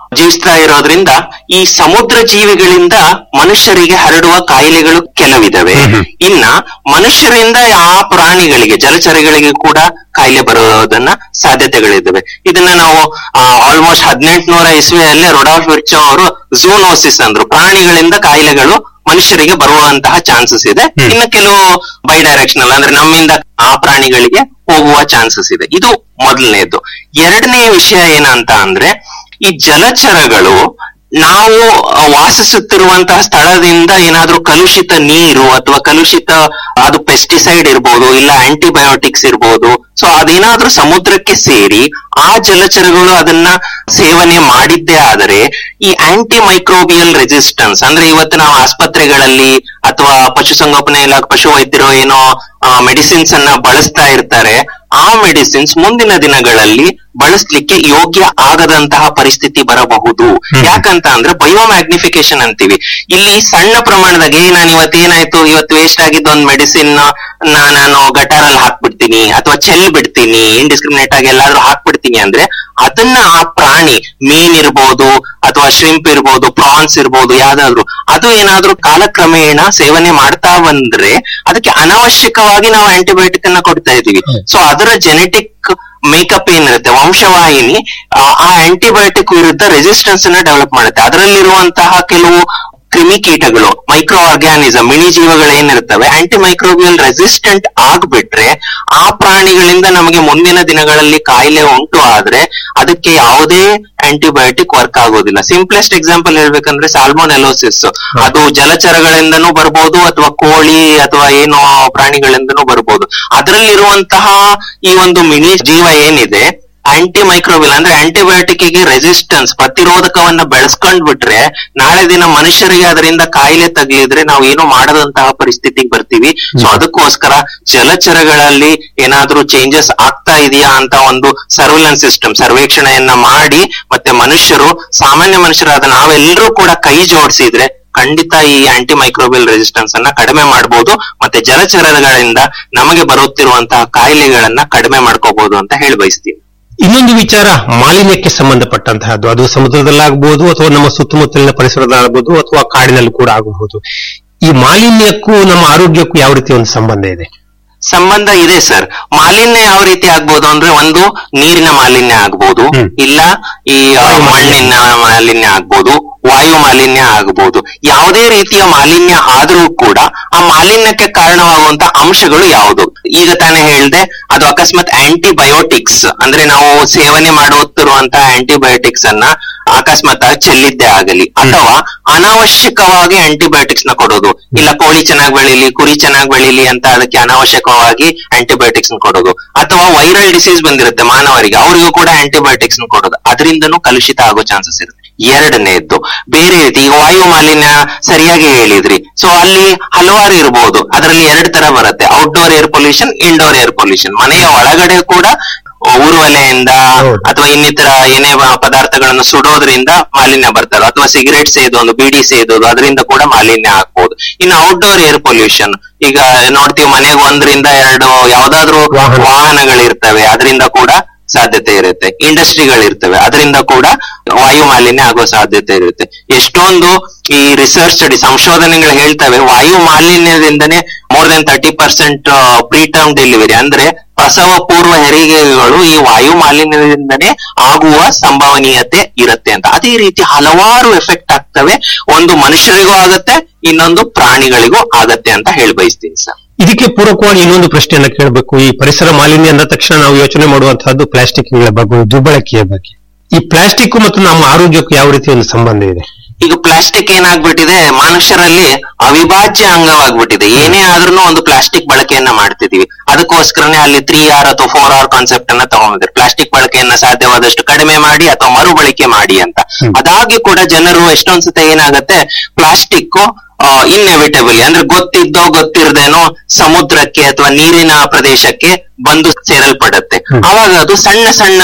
ಜೀವಿಸ್ತಾ ಇರೋದ್ರಿಂದ ಈ ಸಮುದ್ರ ಜೀವಿಗಳಿಂದ ಮನುಷ್ಯರಿಗೆ ಹರಡುವ ಕಾಯಿಲೆಗಳು ಕೆಲವಿದಾವೆ ಇನ್ನ ಮನುಷ್ಯರಿಂದ ಆ ಪ್ರಾಣಿಗಳಿಗೆ ಜಲಚರಗಳಿಗೆ ಕೂಡ ಕಾಯಿಲೆ ಬರೋದನ್ನ ಸಾಧ್ಯತೆಗಳಿದ್ದಾವೆ ಇದನ್ನ ನಾವು ಆಲ್ಮೋಸ್ಟ್ ಹದಿನೆಂಟುನೂರ ಇಸ್ವಿಯಲ್ಲೇ ರೊಡಾಲ್ಫ್ ವಿರ್ಚೋ ಅವರು ಝೂನೋಸಿಸ್ ಅಂದ್ರು ಪ್ರಾಣಿಗಳಿಂದ ಕಾಯಿಲೆಗಳು ಮನುಷ್ಯರಿಗೆ ಬರುವಂತಹ ಚಾನ್ಸಸ್ ಇದೆ ಇನ್ನು ಕೆಲವು ಬೈ ಡೈರೆಕ್ಷನಲ್ ಅಂದ್ರೆ ನಮ್ಮಿಂದ ಆ ಪ್ರಾಣಿಗಳಿಗೆ ಹೋಗುವ ಚಾನ್ಸಸ್ ಇದೆ ಇದು ಮೊದಲನೇದು ಎರಡನೇ ವಿಷಯ ಏನಂತ ಅಂದ್ರೆ ಈ ಜಲಚರಗಳು ನಾವು ಆ, ವಾಸಿಸುತ್ತಿರುವಂತಹ ಸ್ಥಳದಿಂದ ಏನಾದ್ರೂ ಕಲುಷಿತ ನೀರು ಅಥವಾ ಕಲುಷಿತ ಅದು ಪೆಸ್ಟಿಸೈಡ್ ಇರ್ಬೋದು ಇಲ್ಲ ಆಂಟಿಬಯೋಟಿಕ್ಸ್ ಇರ್ಬೋದು ಸೊ ಅದೇನಾದ್ರೂ ಸಮುದ್ರಕ್ಕೆ ಸೇರಿ ಆ ಜಲಚರಗಳು ಅದನ್ನ ಸೇವನೆ ಮಾಡಿದ್ದೇ ಆದರೆ ಈ ಆಂಟಿ ಮೈಕ್ರೋಬಿಯಲ್ ರೆಸಿಸ್ಟೆನ್ಸ್ ಅಂದ್ರೆ ಇವತ್ತು ನಾವು ಆಸ್ಪತ್ರೆಗಳಲ್ಲಿ ಅಥವಾ ಪಶುಸಂಗೋಪನೆ ಇಲಾಖೆ ಪಶು ವೈದ್ಯರು ಏನೋ ಮೆಡಿಸಿನ್ಸ್ ಅನ್ನ ಬಳಸ್ತಾ ಇರ್ತಾರೆ ಆ ಮೆಡಿಸಿನ್ಸ್ ಮುಂದಿನ ದಿನಗಳಲ್ಲಿ ಬಳಸ್ಲಿಕ್ಕೆ ಯೋಗ್ಯ ಆಗದಂತಹ ಪರಿಸ್ಥಿತಿ ಬರಬಹುದು ಯಾಕಂತ ಅಂದ್ರೆ ಬಯೋಮ್ಯಾಗ್ನಿಫಿಕೇಶನ್ ಅಂತೀವಿ ಇಲ್ಲಿ ಸಣ್ಣ ಪ್ರಮಾಣದಾಗ ಏ ನಾನು ಇವತ್ತು ಏನಾಯ್ತು ಇವತ್ತು ವೇಸ್ಟ್ ಆಗಿದ್ದ ಒಂದು ಮೆಡಿಸಿನ್ ನಾನು ಗಟಾರಲ್ಲಿ ಹಾಕ್ಬಿಡ್ತೀನಿ ಅಥವಾ ಚೆಲ್ ಬಿಡ್ತೀನಿ ಇಂಡಿಸ್ಕ್ರಿಮಿನೇಟ್ ಆಗಿ ಎಲ್ಲಾದ್ರೂ ಹಾಕ್ಬಿಡ್ತೀನಿ ಅಂದ್ರೆ ಅದನ್ನ ಆ ಪ್ರಾಣಿ ಮೀನ್ ಇರ್ಬೋದು ಅಥವಾ ಶ್ರಿಂಪ್ ಇರ್ಬೋದು ಪ್ರಾನ್ಸ್ ಇರ್ಬೋದು ಯಾವ್ದಾದ್ರು ಅದು ಏನಾದ್ರೂ ಕಾಲಕ್ರಮೇಣ ಸೇವನೆ ಮಾಡ್ತಾ ಬಂದ್ರೆ ಅದಕ್ಕೆ ಅನಾವಶ್ಯಕವಾಗಿ ನಾವು ಆಂಟಿಬಯೋಟಿಕ್ ಅನ್ನ ಕೊಡ್ತಾ ಇದೀವಿ ಸೊ ಅದರ ಜೆನೆಟಿಕ್ ಮೇಕಪ್ ಏನಿರುತ್ತೆ ವಂಶವಾಹಿನಿ ಆ ಆಂಟಿಬಯೋಟಿಕ್ ವಿರುದ್ಧ ರೆಸಿಸ್ಟೆನ್ಸ್ ಅನ್ನ ಡೆವಲಪ್ ಮಾಡುತ್ತೆ ಅದರಲ್ಲಿರುವಂತಹ ಕೆಲವು ಕ್ರಿಮಿಕೀಟಗಳು ಮೈಕ್ರೋ ಆರ್ಗ್ಯಾನಿಸಮ್ ಮಿನಿ ಜೀವಗಳು ಏನಿರ್ತವೆ ಆಂಟಿ ಮೈಕ್ರೋಬಿಯಲ್ ರೆಸಿಸ್ಟೆಂಟ್ ಆಗ್ಬಿಟ್ರೆ ಆ ಪ್ರಾಣಿಗಳಿಂದ ನಮಗೆ ಮುಂದಿನ ದಿನಗಳಲ್ಲಿ ಕಾಯಿಲೆ ಉಂಟು ಆದ್ರೆ ಅದಕ್ಕೆ ಯಾವುದೇ ಆಂಟಿಬಯೋಟಿಕ್ ವರ್ಕ್ ಆಗೋದಿಲ್ಲ ಸಿಂಪ್ಲೆಸ್ಟ್ ಎಕ್ಸಾಂಪಲ್ ಹೇಳ್ಬೇಕಂದ್ರೆ ಸಾಲ್ಮೋನೆಲೋಸಿಸ್ ಅದು ಜಲಚರಗಳಿಂದನೂ ಬರ್ಬೋದು ಅಥವಾ ಕೋಳಿ ಅಥವಾ ಏನೋ ಪ್ರಾಣಿಗಳಿಂದನೂ ಬರ್ಬೋದು ಅದರಲ್ಲಿರುವಂತಹ ಈ ಒಂದು ಮಿನಿ ಜೀವ ಏನಿದೆ ಆಂಟಿ ಮೈಕ್ರೋಬಿಲ್ ಅಂದ್ರೆ ಆಂಟಿಬಯೋಟಿಕ್ ಗೆ ರೆಸಿಸ್ಟೆನ್ಸ್ ಪ್ರತಿರೋಧಕವನ್ನ ಬೆಳೆಸ್ಕೊಂಡ್ ಬಿಟ್ರೆ ನಾಳೆ ದಿನ ಮನುಷ್ಯರಿಗೆ ಅದರಿಂದ ಕಾಯಿಲೆ ತಗಲಿದ್ರೆ ನಾವು ಏನು ಮಾಡದಂತಹ ಪರಿಸ್ಥಿತಿಗೆ ಬರ್ತೀವಿ ಸೊ ಅದಕ್ಕೋಸ್ಕರ ಜಲಚರಗಳಲ್ಲಿ ಏನಾದ್ರೂ ಚೇಂಜಸ್ ಆಗ್ತಾ ಇದೆಯಾ ಅಂತ ಒಂದು ಸರ್ವಿಲೆನ್ಸ್ ಸಿಸ್ಟಮ್ ಸರ್ವೇಕ್ಷಣೆಯನ್ನ ಮಾಡಿ ಮತ್ತೆ ಮನುಷ್ಯರು ಸಾಮಾನ್ಯ ಮನುಷ್ಯರಾದ ನಾವೆಲ್ಲರೂ ಕೂಡ ಕೈ ಜೋಡಿಸಿದ್ರೆ ಖಂಡಿತ ಈ ಆಂಟಿ ಮೈಕ್ರೋಬಿಯಲ್ ರೆಸಿಸ್ಟೆನ್ಸ್ ಅನ್ನ ಕಡಿಮೆ ಮಾಡಬಹುದು ಮತ್ತೆ ಜಲಚರಗಳಿಂದ ನಮಗೆ ಬರುತ್ತಿರುವಂತಹ ಕಾಯಿಲೆಗಳನ್ನ ಕಡಿಮೆ ಮಾಡ್ಕೋಬಹುದು ಅಂತ ಹೇಳಿ ಬಯಸ್ತೀನಿ ಇನ್ನೊಂದು ವಿಚಾರ ಮಾಲಿನ್ಯಕ್ಕೆ ಸಂಬಂಧಪಟ್ಟಂತಹದ್ದು ಅದು ಸಮುದ್ರದಲ್ಲಾಗಬಹುದು ಅಥವಾ ನಮ್ಮ ಸುತ್ತಮುತ್ತಲಿನ ಪರಿಸರದಲ್ಲಾಗಬಹುದು ಅಥವಾ ಕಾಡಿನಲ್ಲಿ ಕೂಡ ಆಗಬಹುದು ಈ ಮಾಲಿನ್ಯಕ್ಕೂ ನಮ್ಮ ಆರೋಗ್ಯಕ್ಕೂ ಯಾವ ರೀತಿ ಒಂದು ಸಂಬಂಧ ಇದೆ ಸಂಬಂಧ ಇದೆ ಸರ್ ಮಾಲಿನ್ಯ ಯಾವ ರೀತಿ ಆಗ್ಬೋದು ಅಂದ್ರೆ ಒಂದು ನೀರಿನ ಮಾಲಿನ್ಯ ಆಗ್ಬೋದು ಹ್ಮ್. ಇಲ್ಲ ಈ ಆ, ಮಣ್ಣಿನ ಮಾಲಿನ್ಯ ಆಗ್ಬೋದು ವಾಯು ಮಾಲಿನ್ಯ ಆಗ್ಬೋದು ಯಾವುದೇ ರೀತಿಯ ಮಾಲಿನ್ಯ ಆದ್ರೂ ಕೂಡ ಆ ಮಾಲಿನ್ಯಕ್ಕೆ ಕಾರಣವಾಗುವಂತ ಅಂಶಗಳು ಯಾವುದು ಈಗ ತಾನೇ ಹೇಳ್ದೆ ಅದು ಅಕಸ್ಮಾತ್ ಆಂಟಿಬಯೋಟಿಕ್ಸ್ ಅಂದ್ರೆ ನಾವು ಸೇವನೆ ಮಾಡುತ್ತಿರುವಂತಹ ಆಂಟಿಬಯೋಟಿಕ್ಸ್ ಅನ್ನ ಅಕಸ್ಮಾತ್ ಆಗಿ ಚೆಲ್ಲಿದ್ದೇ ಆಗಲಿ ಅಥವಾ ಅನಾವಶ್ಯಕವಾಗಿ ಆಂಟಿಬಯೋಟಿಕ್ಸ್ ನ ಕೊಡೋದು ಇಲ್ಲ ಕೋಳಿ ಚೆನ್ನಾಗಿ ಬೆಳೀಲಿ ಕುರಿ ಚೆನ್ನಾಗಿ ಬೆಳೀಲಿ ಅಂತ ಅದಕ್ಕೆ ಅನಾವಶ್ಯಕವಾಗಿ ಆಂಟಿಬಯೋಟಿಕ್ಸ್ ನ ಕೊಡೋದು ಅಥವಾ ವೈರಲ್ ಡಿಸೀಸ್ ಬಂದಿರುತ್ತೆ ಮಾನವರಿಗೆ ಅವರಿಗೂ ಕೂಡ ಆಂಟಿಬಯೋಟಿಕ್ಸ್ ನ ಕೊಡೋದು ಅದರಿಂದನೂ ಕಲುಷಿತ ಆಗೋ ಚಾನ್ಸಸ್ ಇರುತ್ತೆ ಎರಡನೇದ್ದು ಬೇರೆ ರೀತಿ ಈಗ ವಾಯು ಮಾಲಿನ್ಯ ಸರಿಯಾಗಿ ಹೇಳಿದ್ರಿ ಸೊ ಅಲ್ಲಿ ಹಲವಾರು ಇರಬಹುದು ಅದರಲ್ಲಿ ಎರಡು ತರ ಬರುತ್ತೆ outdoor air pollution indoor air pollution ಮನೆಯ ಒಳಗಡೆ ಕೂಡ ಉರುವಲೆಯಿಂದ ಹೌದು. ಅಥವಾ ಇನ್ನಿತರ ಏನೇ ವ- ಪದಾರ್ಥಗಳನ್ನು ಸುಡೋದ್ರಿಂದ ಮಾಲಿನ್ಯ ಬರ್ತದೆ ಅಥವಾ ಸಿಗರೇಟ್ ಸೇದೋದು ಬೀಡಿ ಸೇದೋದು ಅದರಿಂದ ಕೂಡ ಮಾಲಿನ್ಯ ಆಗ್ಬೋದು ಇನ್ನು ಔಟ್ಡೋರ್ ಏರ್ ಪೊಲ್ಯೂಷನ್ ಈಗ ನೋಡ್ತೀವಿ ಮನೆಗೆ ಒಂದರಿಂದ ಎರಡು ಯಾವ್ದಾದ್ರು ವಾಹನ. ವಾಹನಗಳಿರ್ತವೆ ಅದರಿಂದ ಕೂಡ ಸಾಧ್ಯತೆ ಇರುತ್ತೆ ಇಂಡಸ್ಟ್ರಿಗಳಿರ್ತವೆ ಅದರಿಂದ ಕೂಡ ವಾಯು ಮಾಲಿನ್ಯ ಆಗೋ ಸಾಧ್ಯತೆ ಇರುತ್ತೆ ಎಷ್ಟೊಂದು ಈ ರಿಸರ್ಚ್ ಸ್ಟಡಿ ಸಂಶೋಧನೆಗಳು ಹೇಳ್ತವೆ ವಾಯು ಮಾಲಿನ್ಯದಿಂದನೇ more than thirty percent pre term delivery ಅಂದ್ರೆ ಪ್ರಸವ ಪೂರ್ವ ಹೆರಿಗೆಗಳು ಈ ವಾಯು ಮಾಲಿನ್ಯದಿಂದನೇ ಆಗುವ ಸಂಭವನೀಯತೆ ಇರುತ್ತೆ ಅಂತ ಅದೇ ರೀತಿ ಹಲವಾರು ಎಫೆಕ್ಟ್ ಆಗ್ತವೆ ಒಂದು ಮನುಷ್ಯರಿಗೂ ಆಗತ್ತೆ ಇನ್ನೊಂದು ಪ್ರಾಣಿಗಳಿಗೂ ಆಗತ್ತೆ ಅಂತ ಹೇಳಿ ಬಯಸ್ತೀನಿ ಸರ್ ಇದಕ್ಕೆ ಪೂರಕವಾಗಿ ಇನ್ನೊಂದು ಪ್ರಶ್ನೆಯನ್ನ ಕೇಳಬೇಕು ಈ ಪರಿಸರ ಮಾಲಿನ್ಯ ಅಂದ ತಕ್ಷಣ ನಾವು ಯೋಚನೆ ಮಾಡುವಂತಹದ್ದು ಪ್ಲಾಸ್ಟಿಕ್ಗಳ ಬಗ್ಗೆ ದುರ್ಬಳಕೆಯ ಬಗ್ಗೆ ಈ ಪ್ಲಾಸ್ಟಿಕ್ ಮತ್ತು ನಮ್ಮ ಆರೋಗ್ಯಕ್ಕೂ ಯಾವ ರೀತಿ ಒಂದು ಸಂಬಂಧ ಇದೆ ಈಗ ಪ್ಲಾಸ್ಟಿಕ್ ಏನಾಗ್ಬಿಟ್ಟಿದೆ ಮನುಷ್ಯರಲ್ಲಿ ಅವಿಭಾಜ್ಯ ಅಂಗವಾಗ್ಬಿಟ್ಟಿದೆ ಏನೇ ಆದ್ರೂ ಒಂದು ಪ್ಲಾಸ್ಟಿಕ್ ಬಳಕೆಯನ್ನ ಮಾಡ್ತಿದೀವಿ ಅದಕ್ಕೋಸ್ಕರನೇ ಅಲ್ಲಿ ತ್ರೀ ಆರ್ ಅಥವಾ ಫೋರ್ ಆರ್ ಕಾನ್ಸೆಪ್ಟ್ ಅನ್ನ ತಗೊಂಡಿದ್ದಾರೆ ಪ್ಲಾಸ್ಟಿಕ್ ಬಳಕೆಯನ್ನ ಸಾಧ್ಯವಾದಷ್ಟು ಕಡಿಮೆ ಮಾಡಿ ಅಥವಾ ಮರುಬಳಕೆ ಮಾಡಿ ಅಂತ ಅದಾಗಿ ಕೂಡ ಜನರು ಎಷ್ಟೊಂದ್ ಸತ ಏನಾಗತ್ತೆ ಪ್ಲಾಸ್ಟಿಕ್ ಇನ್ಎವಿಟಬಲಿ ಅಂದ್ರೆ ಗೊತ್ತಿದ್ದೋ ಗೊತ್ತಿರದೇನೋ ಸಮುದ್ರಕ್ಕೆ ಅಥವಾ ನೀರಿನ ಪ್ರದೇಶಕ್ಕೆ ಬಂದು ಸೇರಲ್ಪಡುತ್ತೆ ಅವಾಗ ಅದು ಸಣ್ಣ ಸಣ್ಣ